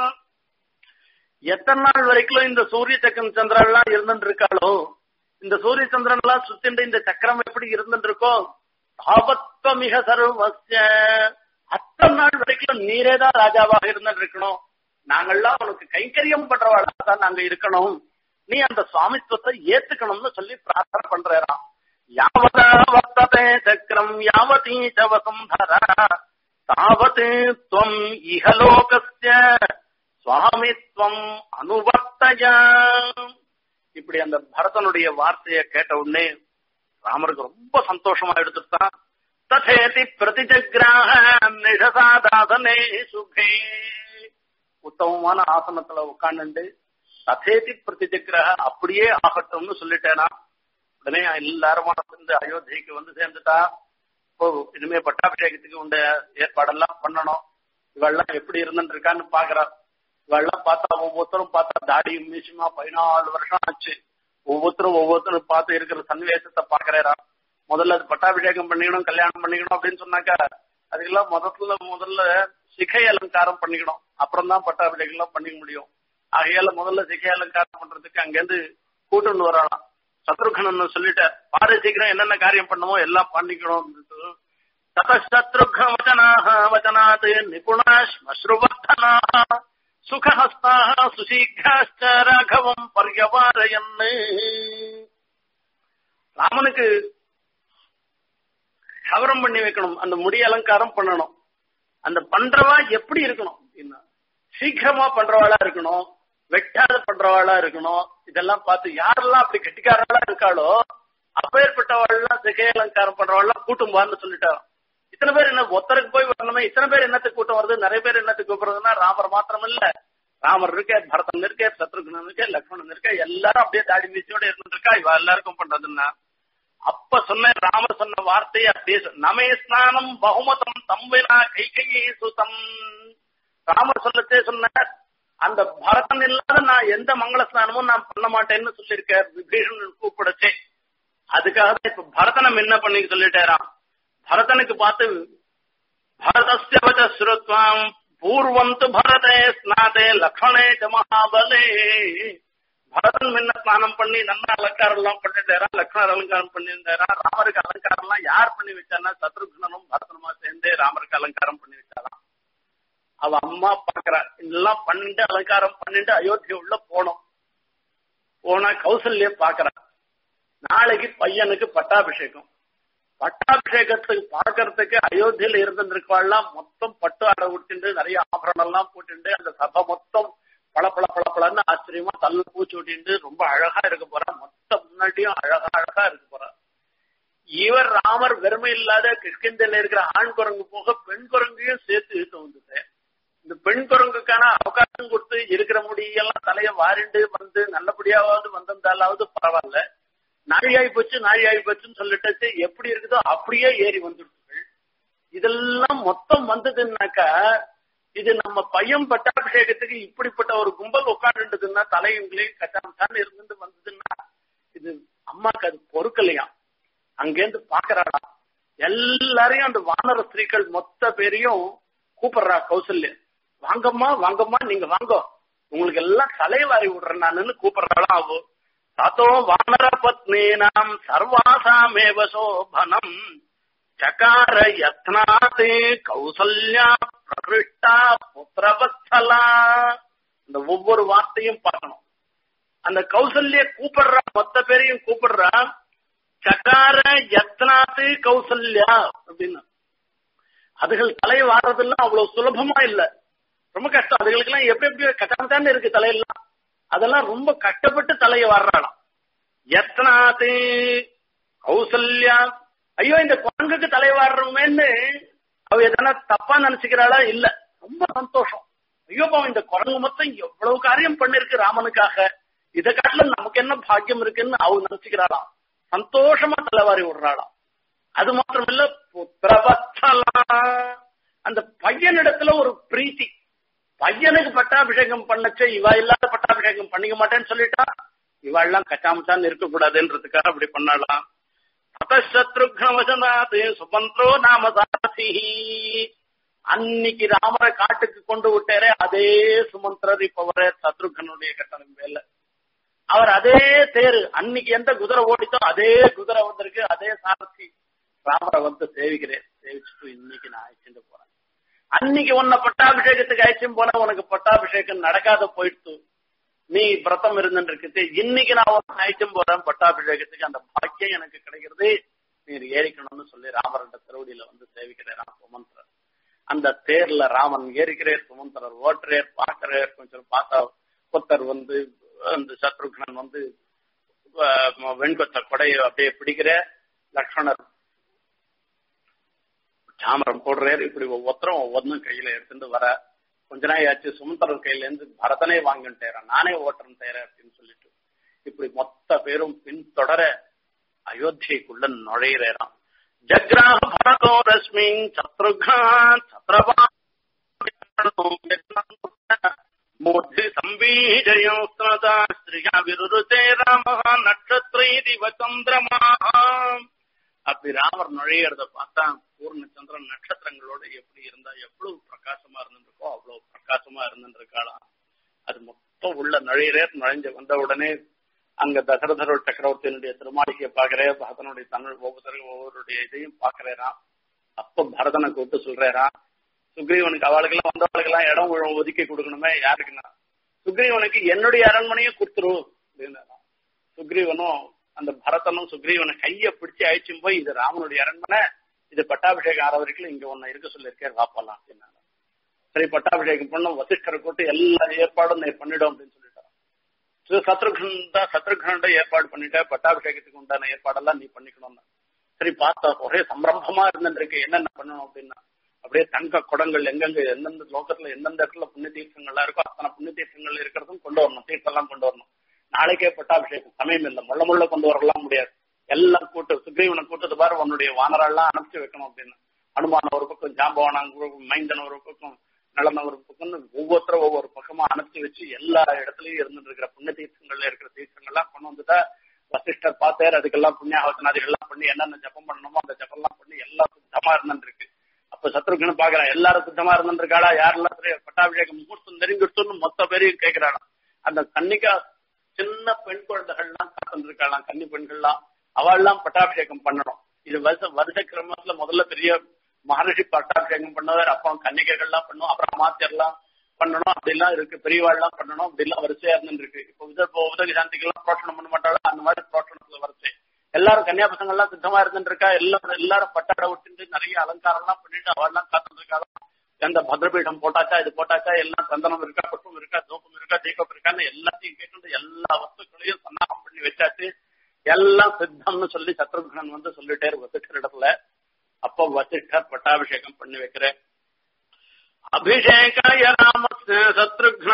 S2: எத்தனை நாள் வரைக்கும் இந்த சூரிய சக்கரம் சந்திரன் எல்லாம் இருந்துட்டு இருக்காளோ இந்த சூரிய சந்திரன் எல்லாம் சுத்திண்டு இந்த சக்கரம் எப்படி இருந்துட்டு இருக்கோ தாவத்வமிக சர்வஸ்ய அத்தனை நாள் வரைக்கும் நீரே தான் ராஜாவாக இருந்துட்டு இருக்கணும் நாங்கள்லாம் உனக்கு கைங்கரியம் பண்றவாளா தான் நாங்க இருக்கணும் நீ அந்த சுவாமித்துவத்தை ஏத்துக்கணும்னு சொல்லி பிரார்த்தனை பண்றாராம் யாவதா வர்த்ததே சக்கரம் யாவதீ ச வசுந்தரா தாவத் துவம் இஹலோகஸ்ய சுவாமித்வம் அனுவர்த்தய இப்படி அந்த பரதனுடைய வார்த்தையை கேட்ட உடனே ராமருக்கு ரொம்ப சந்தோஷமா எடுத்துட்டான் ததேதி பிரதிஜகிராக நிஷசாதாசனே சுகே உத்தமமான ஆசனத்துல உட்கார்ந்து ததேதி பிரதிஜகிரக அப்படியே ஆகட்டும்னு சொல்லிட்டேனா உடனே எல்லாருமா வந்து அயோத்திக்கு வந்து சேர்ந்துட்டா இப்போ இனிமே பட்டாபிஷேகத்துக்கு உண்ட ஏற்பாடெல்லாம் பண்ணணும் இவெல்லாம் எப்படி இருந்துட்டு இருக்கான்னு பாக்குறா இவெல்லாம் பார்த்தா ஒவ்வொருத்தரும் பார்த்தா தாடியும் மீசுமா பதினாலு வருஷம் ஆச்சு ஒவ்வொருத்தரும் ஒவ்வொருத்தரும் பார்த்து இருக்கிற சன்னிவேசத்தை பாக்குறா முதல்ல அது பட்டாபிஷேகம் பண்ணிக்கணும் கல்யாணம் பண்ணிக்கணும் அப்படின்னு சொன்னாக்கா அதுக்கெல்லாம் முதல்ல முதல்ல சிகை அலங்காரம் பண்ணிக்கணும் அப்புறம் தான் பட்டாபிஷேகம் எல்லாம் பண்ணிக்க முடியும் ஆகையால முதல்ல சிகை அலங்காரம் பண்றதுக்கு அங்கேருந்து கூட்டுன்னு வரலாம் சத்ருகனன் சொல்லிட்ட பாரு சீக்கிரம் என்னென்ன காரியம் பண்ணுமோ எல்லாம் பண்ணிக்கணும் ததசத்ருக வச்சனாக வச்சனாத் நிபுணா ஸ்மஸ்ருவர்த்தனா சுகஹஸ்தாக சுசீகாஷ்ட ராகவம் பர்யவாரயன் ராமனுக்கு கவரம் பண்ணி வைக்கணும் அந்த முடி அலங்காரம் பண்ணணும் அந்த பண்றவா எப்படி இருக்கணும் சீக்கிரமா பண்றவாளா இருக்கணும் வெட்டாத பண்றவாளா இருக்கணும் இதெல்லாம் பார்த்து யாரெல்லாம் அப்படி கெட்டிக்காரங்களா இருக்காளோ அப்பேற்பட்டவாள்லாம் சிகை அலங்காரம் பண்றவாள்லாம் கூட்டம் வான்னு சொல்லிட்டாராம் இத்தனை பேர் என்ன ஒத்தருக்கு போய் வரணுமே இத்தனை பேர் என்னத்துக்கு கூட்டம் வருது நிறைய பேர் என்னத்துக்கு கூப்பிடுறதுன்னா ராமர் மாத்திரம் இல்ல ராமர் இருக்க பரதன் இருக்க சத்ருகுணன் இருக்க லக்ஷ்மணன் இருக்க எல்லாரும் அப்படியே தாடி மீசியோட இருந்துருக்கா இவ எல்லாருக்கும் பண்றதுன்னா அப்ப சொன்ன ராமர் சொன்ன வார்த்தையை அப்படியே நமே ஸ்நானம் பகுமதம் தம்பினா கை கையை சுதம் ராமர் சொல்லத்தே சொன்னார் அந்த பரதன் இல்லாத நான் எந்த மங்கள ஸ்நானமும் நான் பண்ண மாட்டேன்னு சொல்லியிருக்கார் விபீஷன் கூப்பிடச்சே அதுக்காக தான் இப்ப பரதனை என்ன பண்ணி சொல்லிட்டாராம் பரதனுக்கு பார்த்து பரதஸ்ய வச்ச ஸ்ருத்வாம் பூர்வம் து பரதே ஸ்நாதே லக்ஷ்மணே ச மகாபலே பரதன் முன்ன ஸ்நானம் பண்ணி நல்ல அலங்காரம் எல்லாம் பண்ணிட்டாரா லக்ஷ்மணர் அலங்காரம் பண்ணியிருந்தாரா ராமருக்கு அலங்காரம் எல்லாம் யார் பண்ணி வச்சானா சத்ருகுணனும் பரதனுமா சேர்ந்தே ராமருக்கு அலங்காரம் பண்ணி வச்சாராம் அவ அம்மா பாக்குறா இதெல்லாம் பண்ணிட்டு அலங்காரம் பண்ணிட்டு அயோத்தியா உள்ள போனோம் போனா கௌசல்ய பாக்குறா நாளைக்கு பையனுக்கு பட்டாபிஷேகம் பட்டாபிஷேகத்துக்கு பாக்குறதுக்கு அயோத்தியில இருந்திருக்கவாள்லாம் மொத்தம் பட்டு ஆடை விட்டுண்டு நிறைய ஆபரணம் எல்லாம் போட்டுண்டு அந்த சபை மொத்தம் பள பள பள பளன்னு ஆச்சரியமா தள்ள பூச்சி விட்டிண்டு ரொம்ப அழகா இருக்க போறா மொத்த முன்னாடியும் அழகா அழகா இருக்க போறா இவர் ராமர் வெறுமை இல்லாத கிஷ்கிந்தையில இருக்கிற ஆண் குரங்கு போக பெண் குரங்கையும் சேர்த்து இழுத்து வந்துட்டு இந்த பெண் குரங்குக்கான அவகாசம் கொடுத்து இருக்கிற முடியெல்லாம் தலைய வாரிண்டு வந்து நல்லபடியாவது வந்திருந்தாலாவது பரவாயில்ல நாழியாய் போச்சு நாழியாய் போச்சுன்னு சொல்லிட்டு எப்படி இருக்குதோ அப்படியே ஏறி வந்துடுச்சுகள் இதெல்லாம் மொத்தம் வந்ததுன்னாக்கா இது நம்ம பையன் பட்டாபிஷேகத்துக்கு இப்படிப்பட்ட ஒரு கும்பல் உட்காந்துட்டுதுன்னா தலையுங்களையும் கட்டாமட்டான்னு இருந்து வந்ததுன்னா இது அம்மாக்கு அது பொறுக்கலையா அங்கேருந்து பாக்குறாடா எல்லாரையும் அந்த வானர ஸ்திரீகள் மொத்த பேரையும் கூப்பிடுறா கௌசல்யா வாங்கம்மா வாங்கம்மா நீங்க வாங்க உங்களுக்கு எல்லாம் தலைவாரி விடுறேன் நானு கூப்பிடுறாளா ஆவோ தத்தோ வானர பத்னீனாம் சர்வாசாமேவ சோபனம் சகார யத்னாத் கௌசல்யா பிரகிருஷ்டா புத்திரவத்சலா இந்த ஒவ்வொரு வார்த்தையும் பார்க்கணும் அந்த கௌசல்ய கூப்பிடுறா மொத்த பேரையும் கூப்பிடுறா சகார யத்னாத் கௌசல்யா அப்படின்னு அதுகள் தலை வாடுறதெல்லாம் அவ்வளவு சுலபமா இல்ல ரொம்ப கஷ்டம் அதுகளுக்கு எல்லாம் எப்படி எப்படி கட்டாமத்தானே இருக்கு தலையெல்லாம் அதெல்லாம் ரொம்ப கஷ்டப்பட்டு தலையை வர்றாளாம் எத்தனாத்து கௌசல்யா ஐயோ இந்த குரங்குக்கு தலை வாடுறோமேன்னு அவ எதனா தப்பா நினைச்சுக்கிறாளா இல்ல ரொம்ப சந்தோஷம் ஐயோ பாவம் இந்த குரங்கு மொத்தம் எவ்வளவு காரியம் பண்ணிருக்கு ராமனுக்காக இதை காட்டிலும் நமக்கு என்ன பாக்கியம் இருக்குன்னு அவங்க நினைச்சுக்கிறாளாம் சந்தோஷமா தலைவாரி விடுறாளாம் அது மாத்திரம் இல்ல புத்திரவத்சலா அந்த பையனிடத்துல ஒரு பிரீத்தி பையனுக்கு பட்டாபிஷேகம் பண்ணச்ச இவ இல்லாத பட்டாபிஷேகம் பண்ணிக்க மாட்டேன்னு சொல்லிட்டா இவ எல்லாம் கச்சாமச்சான்னு இருக்கக்கூடாதுன்றதுக்காக அப்படி பண்ணலாம் சத்ருக்னவசனாத் சுமந்திரோ நாம சாசி அன்னைக்கு ராமரை காட்டுக்கு கொண்டு விட்டாரே அதே சுமந்திரர் இப்ப வர சத்ருகனுடைய கட்டணம் மேல அவர் அதே தேரு அன்னைக்கு எந்த குதிரை ஓடித்தோ அதே குதிரை வந்திருக்கு அதே சாரதி ராமரை வந்து சேவிக்கிறேன் சேவிச்சுட்டு இன்னைக்கு நான் அழைச்சிட்டு போறேன் அன்னைக்கு உன்னை பட்டாபிஷேகத்துக்கு அழைச்சும் போன உனக்கு பட்டாபிஷேகம் நடக்காத போயிடுத்து நீ விரதம் இருந்துட்டு இன்னைக்கு நான் உன்னை அழைச்சும் போறேன் பட்டாபிஷேகத்துக்கு அந்த பாக்கியம் எனக்கு கிடைக்கிறது நீர் ஏறிக்கணும்னு சொல்லி ராமரோட திருவடியில வந்து சேவிக்கிறேன் சுமந்திரர் அந்த தேர்ல ராமன் ஏறிக்கிறேர் சுமந்திரர் ஓட்டுறேர் பாக்குறார் கொஞ்சம் பார்த்தா புத்தர் வந்து அந்த சத்ருக்னன் வந்து வெண்கொத்த கொடையை அப்படியே பிடிக்கிற லக்ஷ்மணர் சாமரம் போடுறாரு இப்படி ஒவ்வொருத்தரும் ஒவ்வொன்றும் கையில எடுத்துட்டு வர கொஞ்ச நாள் ஆச்சு சுமந்தரர் கையில இருந்து பரதனே வாங்கிட்டேன் நானே ஓட்டுறேன் தேர அப்படின்னு சொல்லிட்டு இப்படி மொத்த பேரும் பின்தொடர அயோத்தியைக்குள்ள நுழையிறான் ஜக்ராஹ பரதோ ரஸ்மின் சத்ருகா சத்ரவா மூர்த்தி சம்பீஜயம் ஸ்னதா ஸ்ரீயா விருருதே ராம நட்சத்திரை திவ சந்திரமா அப்படி ராமர் நுழையிறத பார்த்தா பூர்ண சந்திரன் நட்சத்திரங்களோட எப்படி இருந்தா எவ்வளவு பிரகாசமா இருந்துருக்கோ அவ்வளவு பிரகாசமா இருந்துருக்காளாம் அது மொத்தம் உள்ள நுழையிறேர் நுழைஞ்ச வந்த உடனே அங்க தசரதர சக்கரவர்த்தியினுடைய திருமாளிகையை பாக்குறே பரதனுடைய தமிழ் ஒவ்வொருத்தரும் ஒவ்வொருடைய இதையும் பாக்குறேராம் அப்ப பரதனை கூப்பிட்டு சொல்றேராம் சுக்ரீவனுக்கு அவளுக்கெல்லாம் வந்தவளுக்கெல்லாம் இடம் ஒதுக்கி கொடுக்கணுமே யாருக்குன்னா சுக்ரீவனுக்கு என்னுடைய அரண்மனையை கொடுத்துரு அப்படின்னா சுக்ரீவனும் அந்த பரதனும் சுக்ரீவனை கைய பிடிச்சு அழிச்சும் போய் இது ராமனுடைய அரண்மனை இது பட்டாபிஷேகம் ஆற வரைக்கும் இங்க ஒன்னு இருக்க சொல்லியிருக்கேன் வாப்பலாம் அப்படின்னாங்க சரி பட்டாபிஷேகம் பண்ணும் வசிஷ்டரை கூட்டு எல்லா ஏற்பாடும் நீ பண்ணிடும் அப்படின்னு சொல்லிட்டான் சத்ருகன் தான் சத்ருகனோட ஏற்பாடு பண்ணிட்ட பட்டாபிஷேகத்துக்கு உண்டான ஏற்பாடெல்லாம் நீ பண்ணிக்கணும்னு சரி பார்த்தா ஒரே சம்பிரமமா இருந்துருக்கு என்னென்ன பண்ணணும் அப்படின்னா அப்படியே தங்க குடங்கள் எங்கெங்க எந்தெந்த லோகத்துல எந்தெந்த இடத்துல புண்ணிய தீர்த்தங்கள்லாம் இருக்கோ அத்தனை புண்ணிய தீர்த்தங்கள் இருக்கிறதும் கொண்டு வரணும் தீர்த்தம் கொண்டு வரணும் நாளைக்கே பட்டாபிஷேகம் சமயம் இல்லை முள்ள முள்ள கொண்டு வரலாம் முடியாது எல்லாம் கூட்டு சுக்ரீவனை கூட்டத்து பாரு உன்னுடைய வானரெல்லாம் அனுப்பிச்சு வைக்கணும் அப்படின்னு அனுமான ஒரு பக்கம் ஜாம்பவான மைந்தன் ஒரு பக்கம் நலன ஒரு பக்கம்னு ஒவ்வொருத்தரும் ஒவ்வொரு பக்கமா அனுப்பிச்சு வச்சு எல்லா இடத்துலயும் இருந்துட்டு இருக்கிற புண்ணிய தீர்த்தங்கள்ல இருக்கிற தீர்த்தங்கள்லாம் கொண்டு வந்துட்டா வசிஷ்டர் பார்த்தாரு அதுக்கெல்லாம் புண்ணியாவசனாதிகள்லாம் பண்ணி என்னென்ன ஜப்பம் பண்ணணுமோ அந்த ஜப்பம்லாம் பண்ணி எல்லாம் சுத்தமா இருந்துட்டு இருக்கு அப்ப சத்ருக்குன்னு பாக்குறான் எல்லாரும் சுத்தமா இருந்துட்டு இருக்காளா யாரெல்லாம் பட்டாபிஷேகம் முகூர்த்தம் நெருங்கிடுச்சுன்னு மொத்த பேரையும் கேட்கிறாளாம் அந்த கன்னிகா சின்ன பெண் குழந்தைகள்லாம் காத்துட்டு இருக்காளாம் கன்னி பெண்கள்லாம் அவள்லாம் பட்டாபிஷேகம் பண்ணணும் இது வருஷ வருஷ கிரமத்துல முதல்ல பெரிய மகரிஷி பட்டாபிஷேகம் பண்ணவர் அப்போ கன்னிகைகள்லாம் பண்ணும் அப்புறம் மாத்தியர்லாம் பண்ணணும் அப்படிலாம் இருக்கு பெரியவாள்லாம் பண்ணணும் அப்படிலாம் வரிசையா இருந்து இருக்கு இப்போ உதவி உதவி சாந்திக்கெல்லாம் புரோஷனம் பண்ண மாட்டாலும் அந்த மாதிரி புரோஷனத்துல வரிசை எல்லாரும் கன்னியா பசங்க எல்லாம் சுத்தமா இருந்துட்டு இருக்கா எல்லாரும் எல்லாரும் பட்டாடை விட்டுட்டு நிறைய அலங்காரம் எல்லாம் பண்ணிட்டு அவள்லாம் காத்துட்டு இருக்காங்க எந்த பத்ரபீடம் போட்டாச்சா இது போட்டாச்சா எல்லாம் சந்தனம் இருக்கா புஷ்பம் இருக்கா தூக்கம் இருக்கா தீபம் இருக்கான்னு எல்லாத்தையும் கேட்டு எல்லா வஸ்துக்களையும் சன்னாகம் பண்ணி வச்சாச்சு எல்லாம் சித்தம்னு சொல்லி சத்ருகன் வந்து சொல்லிட்டே வசிஷ்டர் இடத்துல அப்போ வசிஷ்டர் பட்டாபிஷேகம் பண்ணி வைக்கிறேன் அபிஷேகாய ராமஸ்ய சத்ருக்ன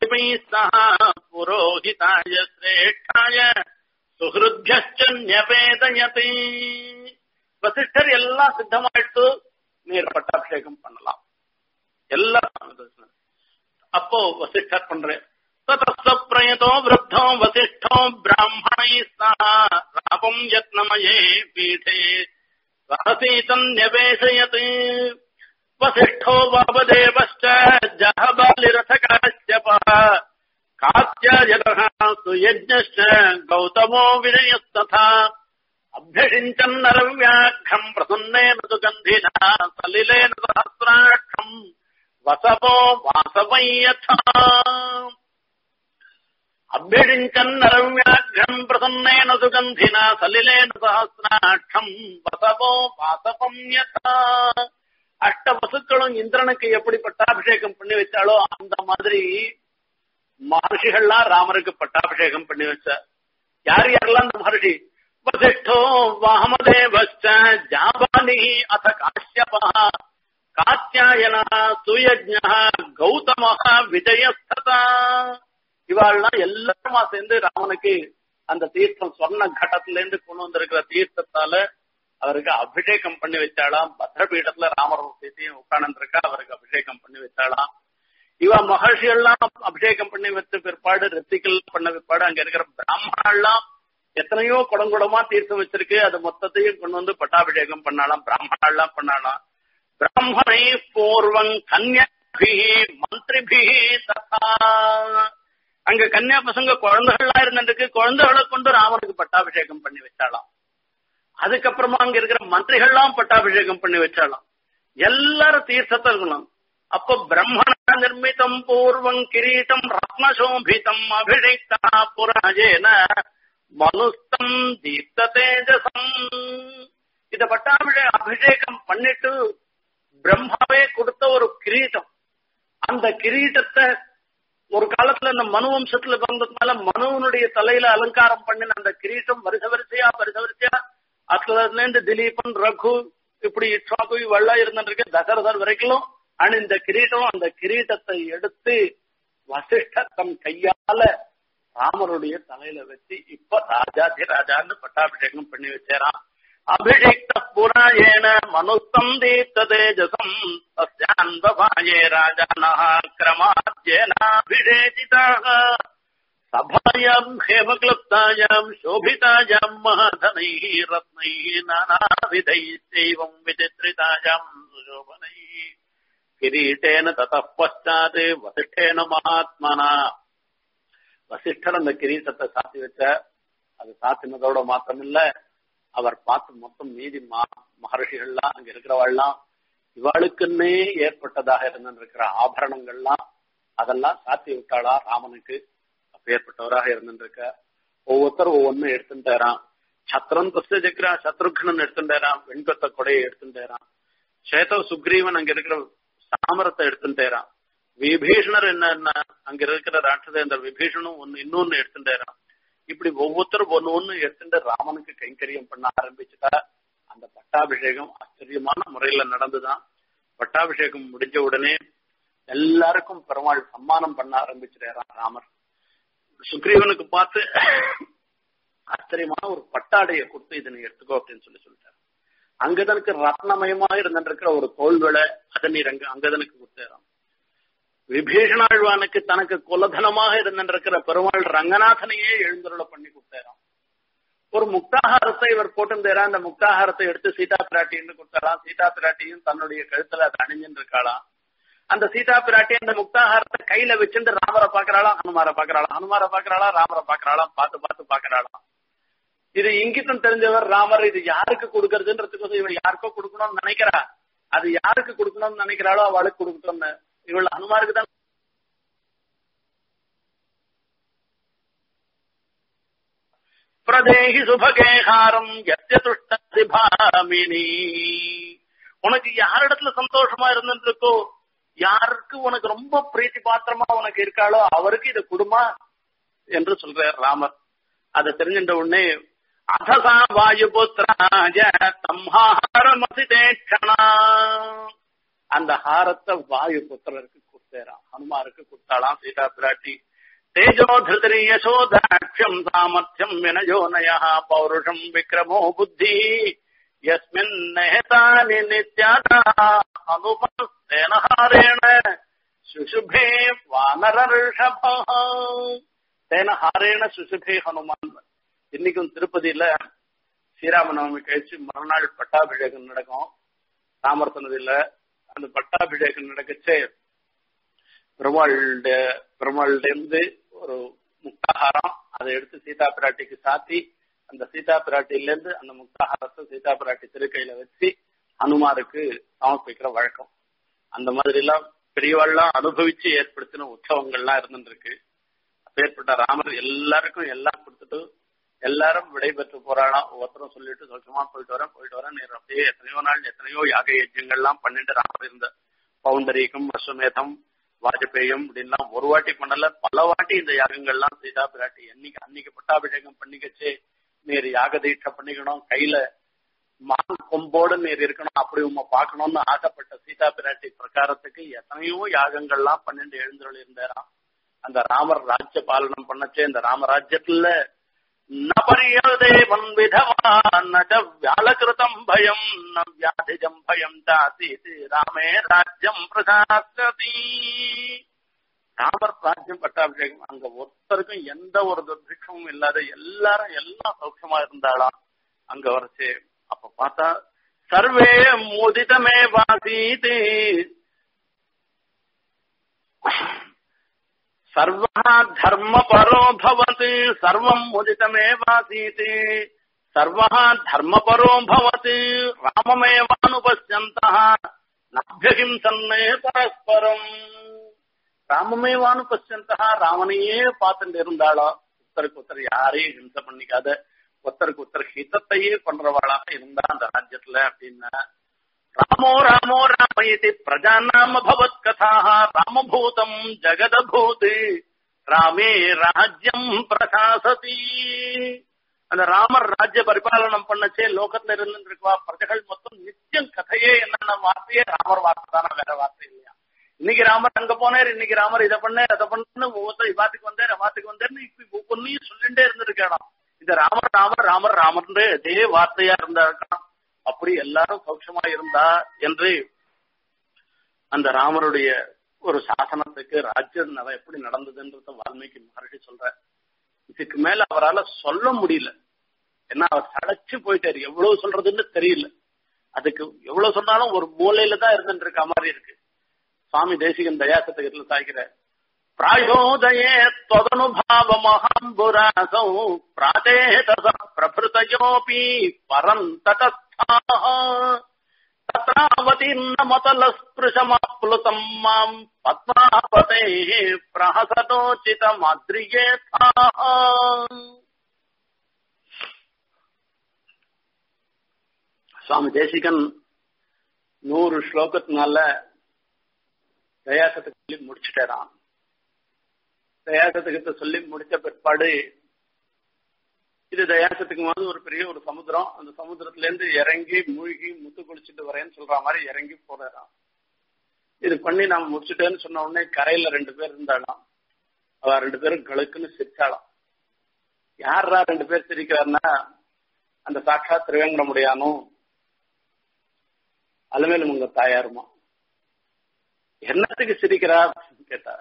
S2: புரோஹிதாய சிரேஷ்டாய சுஹிருத்யன்யபேதயதி வசிஷ்டர் எல்லாம் சித்தமாயிட்டு நீர் பட்டாபிஷேகம் பண்ணலாம் எல்லாம் அப்போ வசிஷ்டர் பண்றேன் ततः प्रयतो वृद्धो वसिष्ठो ब्राह्मणैः सह रापम् यत्नमये पीठे सहसीतम् न्यवेशयत् वसिष्ठो वामदेवश्च जहबालिरथकाश्यपः कात्यायनः सुयज्ञश्च गौतमो विजयस्तथा अभ्यषिञ्चन्नरव्याघ्रम् प्रसन्नेन तु गन्धिना सलिलेन सहस्राक्षम् वसवो वासवै यथा अभ्यषिञ्चन्नरव्याघ्रम् प्रसन्नेन सुगन्धिना सलिलेन सहस्राक्षम् வசவோ வாசவம் யதா அஷ்ட வசுக்களும் இந்திரனுக்கு எப்படி பட்டாபிஷேகம் பண்ணி வச்சாலோ அந்த மாதிரி மகர்ஷிகள்லாம் ராமருக்கு பட்டாபிஷேகம் பண்ணி வச்சார் யார் யாரெல்லாம் அந்த மகர்ஷி வசிஷ்டோ வாமதேவச்ச ஜாபானி அத காஷ்யபா காத்தியாயன சுயஜ்ஞ கௌதம விஜயஸ்ததா இவாள்லாம் எல்லாருமா சேர்ந்து ராமனுக்கு அந்த தீர்த்தம் சொர்ண கடத்துல இருந்து கொண்டு வந்திருக்கிற தீர்த்தத்தால அவருக்கு அபிஷேகம் பண்ணி வச்சாலாம் பத்ரபீடத்துல ராமர் சீத்தையும் உட்கார்ந்துருக்கா அவருக்கு அபிஷேகம் பண்ணி வச்சாலாம் இவ மகர்ஷி எல்லாம் அபிஷேகம் பண்ணி வச்ச பிற்பாடு ரித்திகள் பண்ண பிற்பாடு அங்க இருக்கிற பிராமணெல்லாம் எத்தனையோ குடங்குடமா தீர்த்தம் வச்சிருக்கு அது மொத்தத்தையும் கொண்டு வந்து பட்டாபிஷேகம் பண்ணாலாம் பிராமணெல்லாம் பண்ணாலாம் பிராமணை பூர்வம் கன்யாபி மந்திரிபி ததா அங்க கன்னியா பசங்க குழந்தைகள்லாம் இருந்துருக்கு குழந்தைகளை கொண்டு ராமனுக்கு பட்டாபிஷேகம் பண்ணி வச்சாலாம் அதுக்கப்புறமா அங்க இருக்கிற மந்திரிகள்லாம் பட்டாபிஷேகம் பண்ணி வச்சாலாம் எல்லாரும் தீர்த்தத்தை இருக்கணும் அப்போ பிரம்மண நிர்மிதம் பூர்வம் கிரீட்டம் ரத்னசோபிதம் அபிஷேக்தா புராஜேன மனுஸ்தம் தீர்த்த தேஜசம் இத பட்டாபிஷே அபிஷேகம் பண்ணிட்டு பிரம்மாவே கொடுத்த ஒரு கிரீட்டம் அந்த கிரீட்டத்தை ஒரு காலத்துல இந்த மனு வம்சத்துல பிறந்ததுனால மனுவனுடைய தலையில அலங்காரம் பண்ணின அந்த கிரீட்டம் வருஷ வரிசையா வருஷ வரிசையா அதுல இருந்து திலீபன் ரகு இப்படி இட்சாக்கு வெள்ளம் இருந்துருக்கு தசரதர் வரைக்கும் ஆனா இந்த கிரீட்டம் அந்த கிரீட்டத்தை எடுத்து வசிஷ்டர் தம் கையால ராமருடைய தலையில வச்சு இப்ப ராஜாதி ராஜான்னு பட்டாபிஷேகம் பண்ணி வச்சேரான் அபிஷேக்த புராயேன மனுஸ்தம் தீப்த தேஜசம் தஸ்யான்பவாயே ராஜானः क्रमाद्येनाभिषेचिताः सभायाम् हेमक्लुप्तायाम् शोभितायाम् महाधनैः रत्नैः नानाविधैश्चैवम् विचित्रितायाम् सुशोभनैः किरीटेन ततः पश्चात् वसिष्ठेन महात्मना வசிஷ்டர் அந்த கிரீட்டத்தை சாத்தி வச்ச அது சாத்தினதோட மாத்திரம் இல்ல அவர் பார்த்து மொத்தம் மீதி மகர்ஷிகள்லாம் அங்க இருக்கிறவாள்லாம் இவாளுக்குன்னே ஏற்பட்டதாக இருந்திருக்கிற ஆபரணங்கள்லாம் அதெல்லாம் சாத்தி விட்டாளா ராமனுக்கு அப்பேற்பட்டவராக இருந்திருக்க ஒவ்வொருத்தரும் ஒவ்வொன்னும் எடுத்துட்டாராம் சத்திரம் தஸ்ய ஜக்ரா சத்ருக்னன் எடுத்துட்டாராம் வெண்கொத்த கொடையை எடுத்துட்டாராம் சேதவ சுக்ரீவன் அங்க இருக்கிற சாமரத்தை எடுத்துட்டாராம் விபீஷணர் என்ன அங்க இருக்கிற ராட்சதேந்திர விபீஷணும் ஒன்னு இன்னொன்னு எடுத்துட்டாராம் இப்படி ஒவ்வொருத்தரும் ஒன்னு ஒண்ணு எடுத்துட்டு ராமனுக்கு கைங்கரியம் பண்ண ஆரம்பிச்சுட்டா அந்த பட்டாபிஷேகம் ஆச்சரியமான முறையில நடந்துதான் பட்டாபிஷேகம் முடிஞ்ச உடனே எல்லாருக்கும் பெருமாள் சம்மானம் பண்ண ஆரம்பிச்சிட்டாராம் ராமர் சுக்ரீவனுக்கு பார்த்து ஆச்சரியமான ஒரு பட்டாடையை கொடுத்து இதனை எடுத்துக்கோ அப்படின்னு சொல்லி சொல்லிட்டாரு அங்கதனுக்கு ரத்னமயமாக இருந்திருக்கிற ஒரு தோல்விளை அதை நீர் அங்க அங்கதனுக்கு கொடுத்தாராம் விபீஷணாழ்வானுக்கு தனக்கு குலதனமாக இருந்திருக்கிற பெருமாள் ரங்கநாதனையே எழுந்தருள பண்ணி கொடுத்தாராம் ஒரு முக்தாகாரத்தை இவர் போட்டிருந்தாரா அந்த முக்தாகாரத்தை எடுத்து சீதா பிராட்டின்னு கொடுத்தாராம் சீதா பிராட்டியும் தன்னுடைய கழுத்துல அதை அணிஞ்சுட்டு இருக்காளாம் அந்த சீதா பிராட்டி அந்த முக்தாகாரத்தை கையில வச்சுட்டு ராமரை பாக்குறாளாம் ஹனுமாரை பாக்குறாளாம் ஹனுமாரை பாக்குறாளா ராமரை பாக்குறாளாம் பார்த்து பார்த்து பாக்குறாளாம் இது இங்கிட்டும் தெரிஞ்சவர் ராமர் இது யாருக்கு கொடுக்கறதுன்றதுக்கு இவள் யாருக்கோ கொடுக்கணும்னு நினைக்கிறா அது யாருக்கு கொடுக்கணும்னு நினைக்கிறாளோ அவளுக்கு கொடுக்கணும்னு இவள் ஹனுமாருக்கு தான் பிரதேகி சுபகேகாரம் எத்திய பாமினி உனக்கு யாரிடத்துல சந்தோஷமா இருந்திருக்கோ யாருக்கு உனக்கு ரொம்ப பிரீத்தி பாத்திரமா உனக்கு இருக்காளோ அவருக்கு இதை கொடுமா என்று சொல்றார் ராமர் அதை தெரிஞ்சின்ற உடனே அதசா வாயுபுத்திராஜ தம்ஹாரமசிதேட்சணா அந்த ஹாரத்தை வாயு புத்திரருக்கு கொடுத்தேராம் ஹனுமாருக்கு கொடுத்தாளாம் சீதா பிராட்டி தேஜோ திருதரி யசோதாட்சியம் சாமர்த்தியம் வினயோனய பௌருஷம் விக்ரமோ புத்தி யஸ்மின் நேதானி நித்யாதா அனுபஸ்தேன ஹாரேண சுசுபே வானரர்ஷப தேன ஹாரேண சுசுபே ஹனுமான் இன்னைக்கும் திருப்பதியில ஸ்ரீராமநவமி கழிச்சு மறுநாள் பட்டாபிஷேகம் நடக்கும் ராமர் நதியில அந்த பட்டாபிஷேகம் நடக்கச்சே பெருமாளுடைய பெருமாள்ல இருந்து ஒரு முக்தாகாரம் அதை எடுத்து சீதா பிராட்டிக்கு சாத்தி அந்த சீதா பிராட்டில இருந்து அந்த முக்தாகாரத்தை சீதா பிராட்டி திருக்கையில வச்சு ஹனுமாருக்கு சமர்ப்பிக்கிற வழக்கம் அந்த மாதிரி எல்லாம் பெரியவாள்லாம் அனுபவிச்சு ஏற்படுத்தின உற்சவங்கள்லாம் இருந்துருக்கு அப்பேற்பட்ட ராமர் எல்லாருக்கும் எல்லாம் கொடுத்துட்டு எல்லாரும் விடைபெற்று போறாளாம் ஒவ்வொருத்தரும் சொல்லிட்டு சொச்சமா போயிட்டு வரேன் போயிட்டு வரேன் நீர் அப்படியே எத்தனையோ நாள் எத்தனையோ யாக யஜ்யங்கள்லாம் பண்ணிட்டு ராமர் இருந்த பவுண்டரீகம் அஸ்வமேதம் வாஜபேயம் அப்படின்லாம் ஒரு வாட்டி பண்ணல பல வாட்டி இந்த யாகங்கள்லாம் சீதா பிராட்டி என்னைக்கு அன்னைக்கு பட்டாபிஷேகம் பண்ணிக்கச்சு நீர் யாக தீட்சை பண்ணிக்கணும் கையில மான் கொம்போடு நீர் இருக்கணும் அப்படி உண்மை பார்க்கணும்னு ஆசைப்பட்ட சீதா பிராட்டி பிரகாரத்துக்கு எத்தனையோ யாகங்கள்லாம் பன்னெண்டு எழுந்தருள் இருந்தாராம் அந்த ராமர் ராஜ்ய பாலனம் பண்ணச்சே இந்த ராமராஜ்யத்துல நபரியதேவன் விதவான் வியாழகிருதம் பயம் ந வியாதிஜம் பயம் தாசீத் ராமே ராஜ்யம் பிரசாஸ்தி ராமர் ராஜ்யம் பட்டாபிஷேகம் அங்க ஒருத்தருக்கும் எந்த ஒரு துர்பிக்ஷமும் இல்லாத எல்லாரும் எல்லாம் சௌக்கியமா இருந்தாளாம் அங்க வரைச்சு அப்ப பார்த்தா சர்வே முதிதமே வாசீது சர்வா தர்ம பரோ பவத் சர்வம் முதிதமேவாசீத் சர்வா தர்ம பரோ பவத் ராமமேவானுபஷ்யந்தः நபியஹிம்சன்னே பரஸ்பரம் ராமமேவானுபஷ்யந்தः ராமனையே பார்த்துட்டு இருந்தாளோ ஒருத்தருக்கு ஒருத்தர் யாரையும் ஹிம்சை பண்ணிக்காத ஒருத்தருக்கு ஒருத்தர் ஹிதத்தையே பண்றவாளாக இருந்தா அந்த ராஜ்யத்துல அப்படின்னா ராமோ ராமோ ராம இது பிரஜாநாம பவத் கதா ராமபூதம் ஜெகதபூத் ராமே ராஜ்யம் பிரசாசதி அந்த ராமர் ராஜ்ய பரிபாலனம் பண்ணச்சே லோகத்துல இருந்துருக்குவா பிரஜைகள் மொத்தம் நித்தியம் கதையே என்னென்ன வார்த்தையே ராமர் வார்த்தை தானே வேற வார்த்தை இல்லையா இன்னைக்கு ராமர் அங்க போனார் இன்னைக்கு ராமர் இதை பண்ணார் அதை பண்ணு ஒவ்வொருத்தர் இவாத்துக்கு வந்தார் அவாத்துக்கு வந்தார்னு இப்ப ஒவ்வொன்னையும் சொல்லிட்டே இருந்திருக்கலாம் இந்த ராமர் ராமர் ராமர் ராமர்னு அதே வார்த்தையா இருந்தா அப்படி எல்லாரும் சௌட்சமா இருந்தா என்று அந்த ராமருடைய ஒரு சாசனத்துக்கு ராஜ்ய நட எப்படி நடந்ததுன்றத வால்மீகி மகர்ஷி சொல்ற இதுக்கு மேல அவரால் சொல்ல முடியல ஏன்னா அவர் சடைச்சு போயிட்டாரு எவ்வளவு சொல்றதுன்னு தெரியல அதுக்கு எவ்வளவு சொன்னாலும் ஒரு மூலையில தான் இருந்துட்டு இருக்க மாதிரி இருக்கு சுவாமி தேசிகன் தயாசத்துக்கு சாய்க்கிற प्रायोदये त्वदनुभावमहाम्बुरासौ प्रातेतस प्रभृतयोऽपि परम् तटस्थाः तत्रावतीर्णमतलस्पृशमप्लुतम् माम् पद्मापतेः प्रहसतोचितमाद्रियेथाः சுவாமி தேசிகன் நூறு ஸ்லோகத்தினால தயாசத்துக்கு சொல்லி முடிச்சுட்டாரான் தயாசத்துக்கு சொல்லி முடிச்ச பிற்பாடு இது தயாசத்துக்கு வந்து ஒரு பெரிய ஒரு சமுத்திரம் அந்த சமுத்திரத்துல இருந்து இறங்கி மூழ்கி முத்து குளிச்சுட்டு வரேன்னு சொல்ற மாதிரி இறங்கி போறாராம் இது பண்ணி நான் முடிச்சுட்டேன்னு சொன்ன உடனே கரையில ரெண்டு பேர் இருந்தாலாம் அவ ரெண்டு பேரும் கழுக்குன்னு சிரிச்சாலாம் யாரா ரெண்டு பேர் சிரிக்கிறாருன்னா அந்த சாட்சா திருவேங்கட முடியானும் அலமேலும் உங்க தாயாருமா என்னத்துக்கு சிரிக்கிறா கேட்டா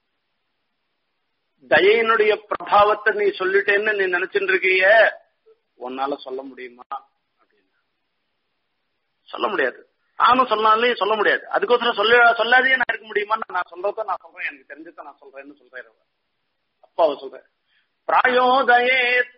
S2: தயையினுடைய பிரபாவத்தை நீ சொல்லிட்டேன்னு நீ நினைச்சுட்டு இருக்கிய உன்னால சொல்ல முடியுமா அப்படின்னு சொல்ல முடியாது நானும் சொன்னாலே சொல்ல முடியாது அதுக்கோசரம் சொல்ல சொல்லாதே நான் இருக்க முடியுமான்னு நான் சொல்றத நான் சொல்றேன் எனக்கு தெரிஞ்சத நான் சொல்றேன்னு சொல்றேன் அப்பாவை சொல்றேன் प्रायोदये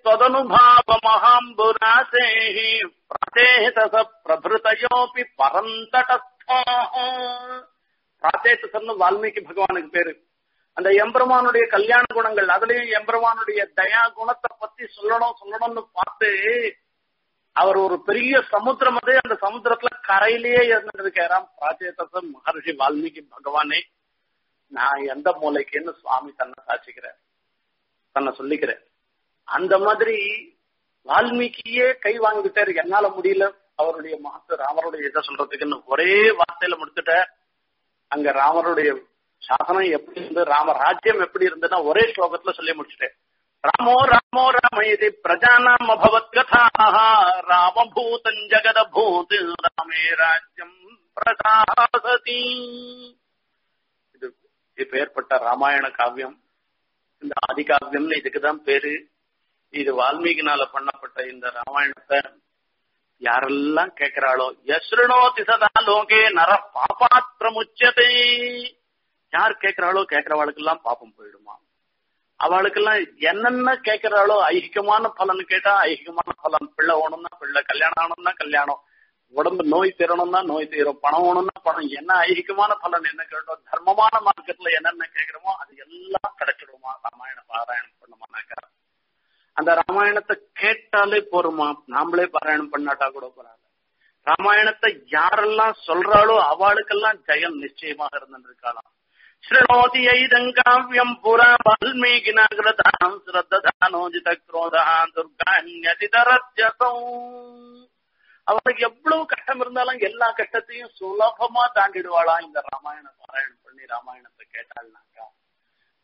S2: त्वदनुभावमहाम्बुरासेः प्राचेतस प्रभृतयोऽपि பரந்தடஸ்தாः பிராச்சேதசன்னு வால்மீகி பகவானுக்கு பேரு அந்த எம்பெருமானுடைய கல்யாண குணங்கள் அதுலயும் எம்பெருமானுடைய தயா குணத்தை பத்தி சொல்லணும் சொல்லணும்னு பார்த்து அவர் ஒரு பெரிய சமுத்திரம் அது அந்த சமுத்திரத்துல கரையிலேயே இருந்துட்டு இருக்காராம் பிராச்சேதச மகர்ஷி வால்மீகி பகவானே நான் எந்த மூலைக்குன்னு சுவாமி தன்னை சாட்சிக்கிறேன் தன்னை சொல்லிக்கிறேன் அந்த மாதிரி வால்மீகியே கை வாங்கிட்டாரு என்னால முடியல அவருடைய மகத்து ராமருடைய இதை சொல்றதுக்குன்னு ஒரே வார்த்தையில முடிச்சுட்ட அங்க ராமருடைய சாசனம் எப்படி இருந்து ராம ராஜ்யம் எப்படி இருந்ததுன்னா ஒரே ஸ்லோகத்துல சொல்லி முடிச்சுட்டேன் ராமோ ராமோ ராம இது பிரஜானாம் அபவத் கதாஹ ராமபூதம் ஜெகதபூத் ராமே ராஜ்யம் பிரசாசதி இது இப்ப ஏற்பட்ட ராமாயண காவியம் இந்த ஆதி காவியம்னு இதுக்குதான் பேரு இது வால்மீகினால பண்ணப்பட்ட இந்த ராமாயணத்தை யாரெல்லாம் கேட்கிறாளோ யஸ்ருணோதி சதா லோகே நர பாபாத்திரமுச்சதே யார் கேட்கிறாளோ கேட்கிறவாளுக்கெல்லாம் பாப்பம் போயிடுமா அவளுக்கெல்லாம் என்னென்ன கேட்கிறாளோ ஐகிகமான பலன் கேட்டா ஐகிகமான பலன் பிள்ளை ஓணும்னா பிள்ளை கல்யாணம் ஆகணும்னா கல்யாணம் உடம்பு நோய் தீரணும்னா நோய் தீரும் பணம் ஓணும்னா பணம் என்ன ஐகிகமான பலன் என்ன கேட்டோம் தர்மமான மார்க்கெட்ல என்னென்ன கேட்கிறோமோ அது எல்லாம் கிடைச்சிடுமா ராமாயண பாராயணம் பண்ணுமானாக்கா அந்த ராமாயணத்தை கேட்டாலே போருமா நாமளே பாராயணம் பண்ணாட்டா கூட போறாங்க ராமாயணத்தை யாரெல்லாம் சொல்றாளோ அவளுக்கெல்லாம் ஜெயம் நிச்சயமாக இருந்திருக்கலாம் ஸ்ருணோதி ஐதங்காவியம் புரா வால்மீகினா கிருதாம் ஸ்ரத்தானோஜித குரோதா துர்கான்யதிதரத்யசௌ அவளுக்கு எவ்வளவு கஷ்டம் இருந்தாலும் எல்லா கஷ்டத்தையும் சுலபமா தாண்டிடுவாளா இந்த ராமாயண பாராயணம் பண்ணி ராமாயணத்தை கேட்டாள்னாக்கா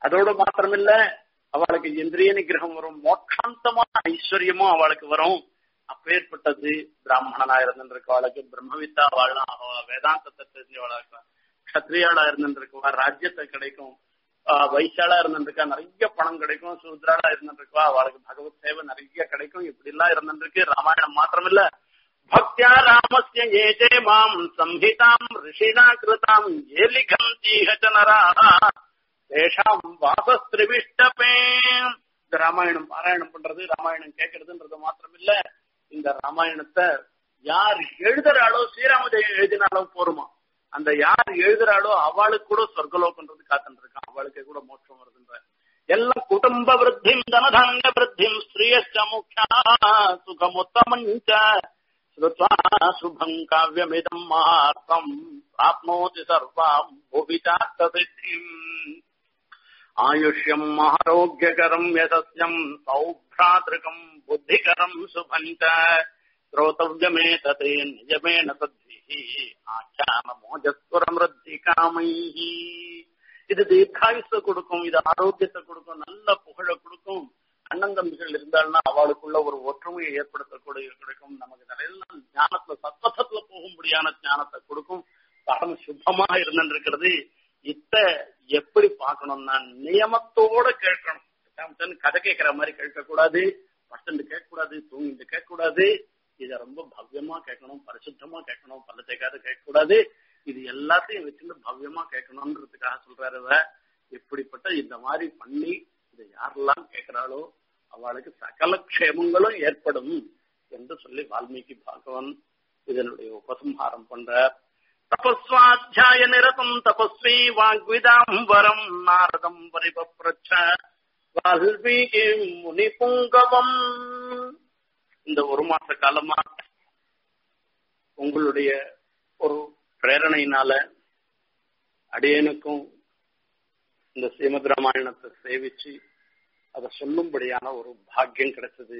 S2: அதோட மாத்திரமில்ல அவளுக்கு இந்திரிய நிகிரகம் வரும் மோட்சாந்தமான ஐஸ்வர்யமும் அவளுக்கு வரும் அப்பேற்பட்டது பிராமணனா இருந்திருக்கவாளுக்கு பிரம்மவித்தா வாழலாம் வேதாந்தத்தை தெரிஞ்சவளா இருக்கலாம் கத்திரியாளா இருந்திருக்கவா ராஜ்யத்தை கிடைக்கும் வைசாலா இருந்திருக்கா நிறைய பணம் கிடைக்கும் சூத்ராளா இருந்திருக்கா அவளுக்கு பகவத் சேவை நிறைய கிடைக்கும் இப்படி எல்லாம் இருந்திருக்கு ராமாயணம் மாத்திரமில்ல பக்தியா ராமஸ்ய ஏதே மாம் சம்ஹிதாம் ரிஷினா கிருதாம் ஏ லிகந்தீஹ ஜனரா தேஷாம் வாசஸ்திரிவிஷ்டபே இந்த ராமாயணம் பாராயணம் பண்றது ராமாயணம் கேட்கறதுன்றது மாத்திரம் இல்ல இந்த ராமாயணத்தை யார் எழுதுறாளோ ஸ்ரீராமதேவி எழுதினாலும் போருமா அந்த யார் எழுதுறாளோ அவளுக்கு கூட சொர்க்கலோகன்றது காத்துட்டு இருக்கான் அவளுக்கு கூட மோட்சம் வருதுன்ற எல்லாம் குடும்ப விருத்திம் தனதாங்க விருத்திம் ஸ்ரீயச்ச முக்கியா சுகமுத்தமஞ்ச ஸ்ருத்வா சுபம் காவியமிதம் மகாத்மம் ஆப்னோதி சர்வாம் புவிதாத்ததிம் ஆயுஷ்யம் ஆரோக்கியகரம் யசஸ்யம் சௌభ్రాతృకம் புத்திகரம் சுபஞ்ச ஸ்ரோதவ்யமே ததே நிஜமேன சத்பிஹி ஆச்சான மோஜஸ்வரமிருத்தி காமைஹி இது தீர்க்காயுச கொடுக்கும் இது ஆரோக்கியத்தை கொடுக்கும் நல்ல புகழ கொடுக்கும் அண்ணன் தம்பிகள் இருந்தால்னா அவளுக்குள்ள ஒரு ஒற்றுமையை ஏற்படுத்தக்கூடிய கிடைக்கும் நமக்கு நிறைய ஞானத்துல சத்வசத்துல போகும்படியான ஞானத்தை கொடுக்கும் பரம சுத்தமாக இருந்திருக்கிறது இத்த எப்படி பார்க்கணும்னா நியமத்தோட கேட்கணும் கதை கேட்கிற மாதிரி கேட்கக்கூடாது பசண்டு கேட்கக்கூடாது தூங்கிட்டு கேட்கக்கூடாது இத ரொம்ப பவ்யமா கேட்கணும் பரிசுத்தமா கேட்கணும் பல்ல தேக்காத கேட்கக்கூடாது இது எல்லாத்தையும் வச்சுட்டு பவ்யமா கேட்கணும்ன்றதுக்காக சொல்றாரு இப்படிப்பட்ட இந்த மாதிரி பண்ணி இதை யாரெல்லாம் கேட்கிறாளோ அவளுக்கு சகல க்ஷேமங்களும் ஏற்படும் என்று சொல்லி வால்மீகி பாகவன் இதனுடைய உபசம்ஹாரம் பண்றார் தபஸ்வாத்தியாய நிரதம் தபஸ்வி வாக்விதாம்பரம் நாரதம் பரிபப்ரச்ச வால்மீகி முனி புங்கவம் இந்த ஒரு மாச காலமா உங்களுடைய ஒரு பிரேரணையினால அடியனுக்கும் இந்த ஸ்ரீமத் ராமாயணத்தை சேவிச்சு அதை சொல்லும்படியான ஒரு பாக்கியம் கிடைச்சது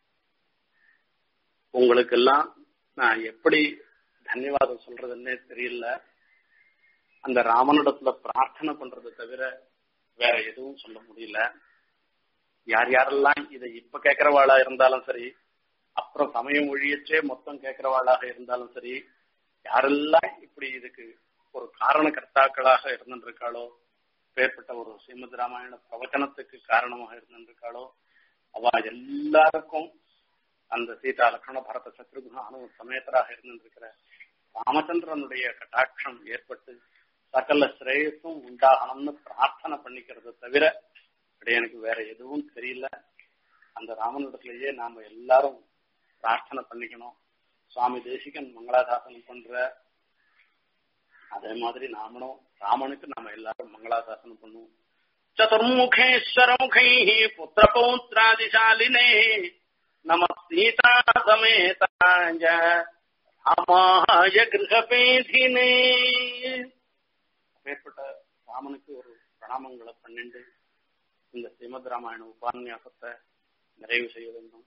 S2: உங்களுக்கெல்லாம் நான் எப்படி தன்யவாதம் சொல்றதுன்னே தெரியல அந்த ராமனிடத்துல பிரார்த்தனை பண்றதை தவிர வேற எதுவும் சொல்ல முடியல யார் யாரெல்லாம் இதை இப்ப கேட்கிறவாளா இருந்தாலும் சரி அப்புறம் சமயம் ஒழியச்சே மொத்தம் கேட்கிறவாளாக இருந்தாலும் சரி யாரெல்லாம் இப்படி இதுக்கு ஒரு காரண கர்த்தாக்களாக இருந்திருக்காளோ பேர்பட்ட ஒரு ஸ்ரீமத் ராமாயண பிரவச்சனத்துக்கு காரணமாக இருந்திருக்காளோ அவ எல்லாருக்கும் அந்த சீதா லக்ஷ்மண பரத சத்ருகுண அணு சமேதராக இருந்திருக்கிற ராமச்சந்திரனுடைய கட்டாட்சம் ஏற்பட்டு சகல ஸ்ரேயஸும் உண்டாகணும்னு பிரார்த்தனை பண்ணிக்கிறத தவிர எனக்கு வேற எதுவும் தெரியல அந்த ராமனிடத்திலேயே நாம எல்லாரும் பிரார்த்தனை பண்ணிக்கணும் சுவாமி தேசிகன் மங்களாதாசனம் பண்ற அதே மாதிரி நாமளும் ராமனுக்கு நாம எல்லாரும் மங்களாதாசனம் பண்ணுவோம் சதுர்முகேஸ்வர முகை புத்திர பௌத்ராதிசாலினே நம சீதா சமேதாய ராமாய கிரகபேதினே அப்பேற்பட்ட ராமனுக்கு ஒரு பிரணாமங்களை பண்ணிண்டு இந்த ஸ்ரீமத் ராமாயண உபான்யாசத்தை நிறைவு செய்ய வேண்டும்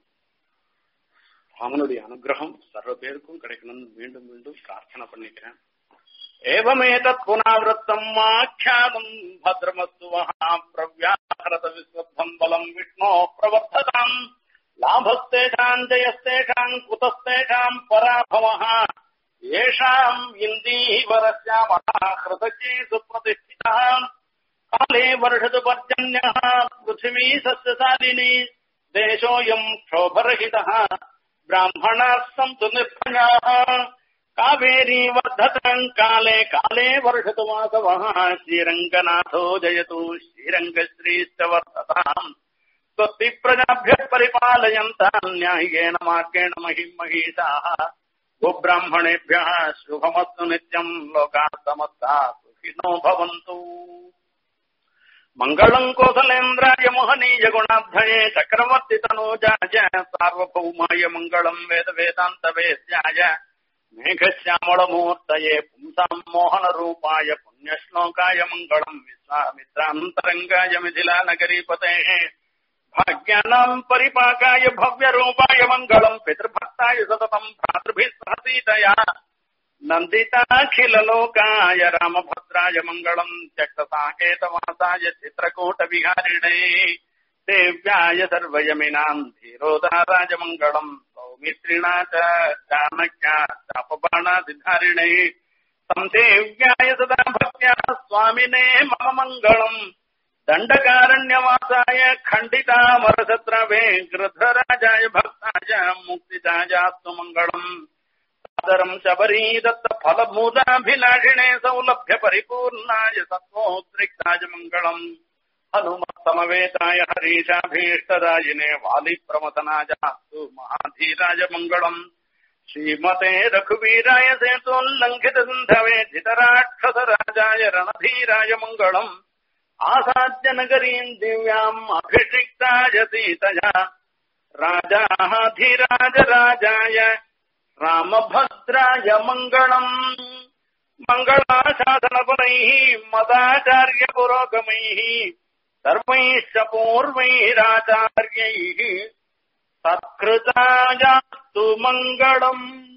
S2: ராமனுடைய அனுகிரகம் சர்வ பேருக்கும் கிடைக்கணும்னு மீண்டும் மீண்டும் பிரார்த்தனை பண்ணிக்கிறேன் ஏவமேதத் புனாவிரத்தம் ஆख्यातम् भद्रमस्तु वहा प्रव्याहरत विश्वद्धम् बलम् विष्णो प्रवर्धताम् लाभस्तेषाम् जयस्तेषाम् कुतस्तेषाम् पराभवः येषाम् इन्दीवरस्यामः हृदये सुप्रतिष्ठितः काले वर्षतु पर्जन्यः पृथिवी सस्यशालिनी देशोऽयम् क्षोभरहितः ब्राह्मणाः सन्तु निर्भयाः कावेरी वर्धतम् काले काले वर्षतु वासवः श्रीरङ्गनाथो जयतु श्रीरङ्गश्रीश्च वर्धताम् स्वस्ति प्रजाभ्यः परिपालयन्ताम् न्याय्येन मार्गेण महिम् महिषाः गोब्राह्मणेभ्यः शुभमस्तु नित्यम् लोकाः समस्ताः सुखिनो भवन्तु मङ्गलम् कोसलेन्द्राय मोहनीय गुणाध्वये चक्रवर्ति तनूजाय सार्वभौमाय मङ्गलम् वेद वेदान्तवेद्याय मेघश्यामलमूर्तये पुंसाम् मोहनरूपाय पुण्यश्लोकाय मङ्गलम् विश्वामित्रान्तरङ्गाय मिथिलानगरीपतेः भाग्यानाम् परिपाकाय भव्यरूपाय मङ्गलम् पितृभक्ताय सततम् भ्रातृभिः सह सीतया नन्दिताखिललोकाय रामभक्त
S1: रामभद्राय मङ्गलम् त्यक्तसाकेतवासाय चित्रकूटविहारिणे देव्याय सर्वयमिनाम् धीरोदाराय मङ्गलम् सौमित्रिणा च चाणक्या चापबाणाधिधारिणे संसेव्याय सदा भक्त्या स्वामिने मम मङ्गलम् दण्डकारण्यवासाय खण्डितामरशत्रवे गृधराजाय भक्ताय मुक्तिदायास्तु मङ्गलम् सादरम् शबरी दत्त फलभूताभिलाषिणे सौलभ्य परिपूर्णाय सत्त्वोद्रिक्ताय मङ्गलम् हनुमत्तमवेताय हरीशाभीष्टदायिने वालिप्रमथनायास्तु महाधीराय मङ्गलम् श्रीमते रघुवीराय सेतोल्लङ्घित सिन्धवे जितराक्षसराजाय रणधीराय मङ्गलम् आसाद्य नगरीम् दिव्याम् अभिषिक्ताय सीतया राजाधिराज राजाय रामभद्राय मङ्गलम् मङ्गलाशासनपरैः मदाचार्य पुरोगमैः सर्वैश्च पूर्वैराचार्यैः सत्कृतायास्तु मङ्गलम्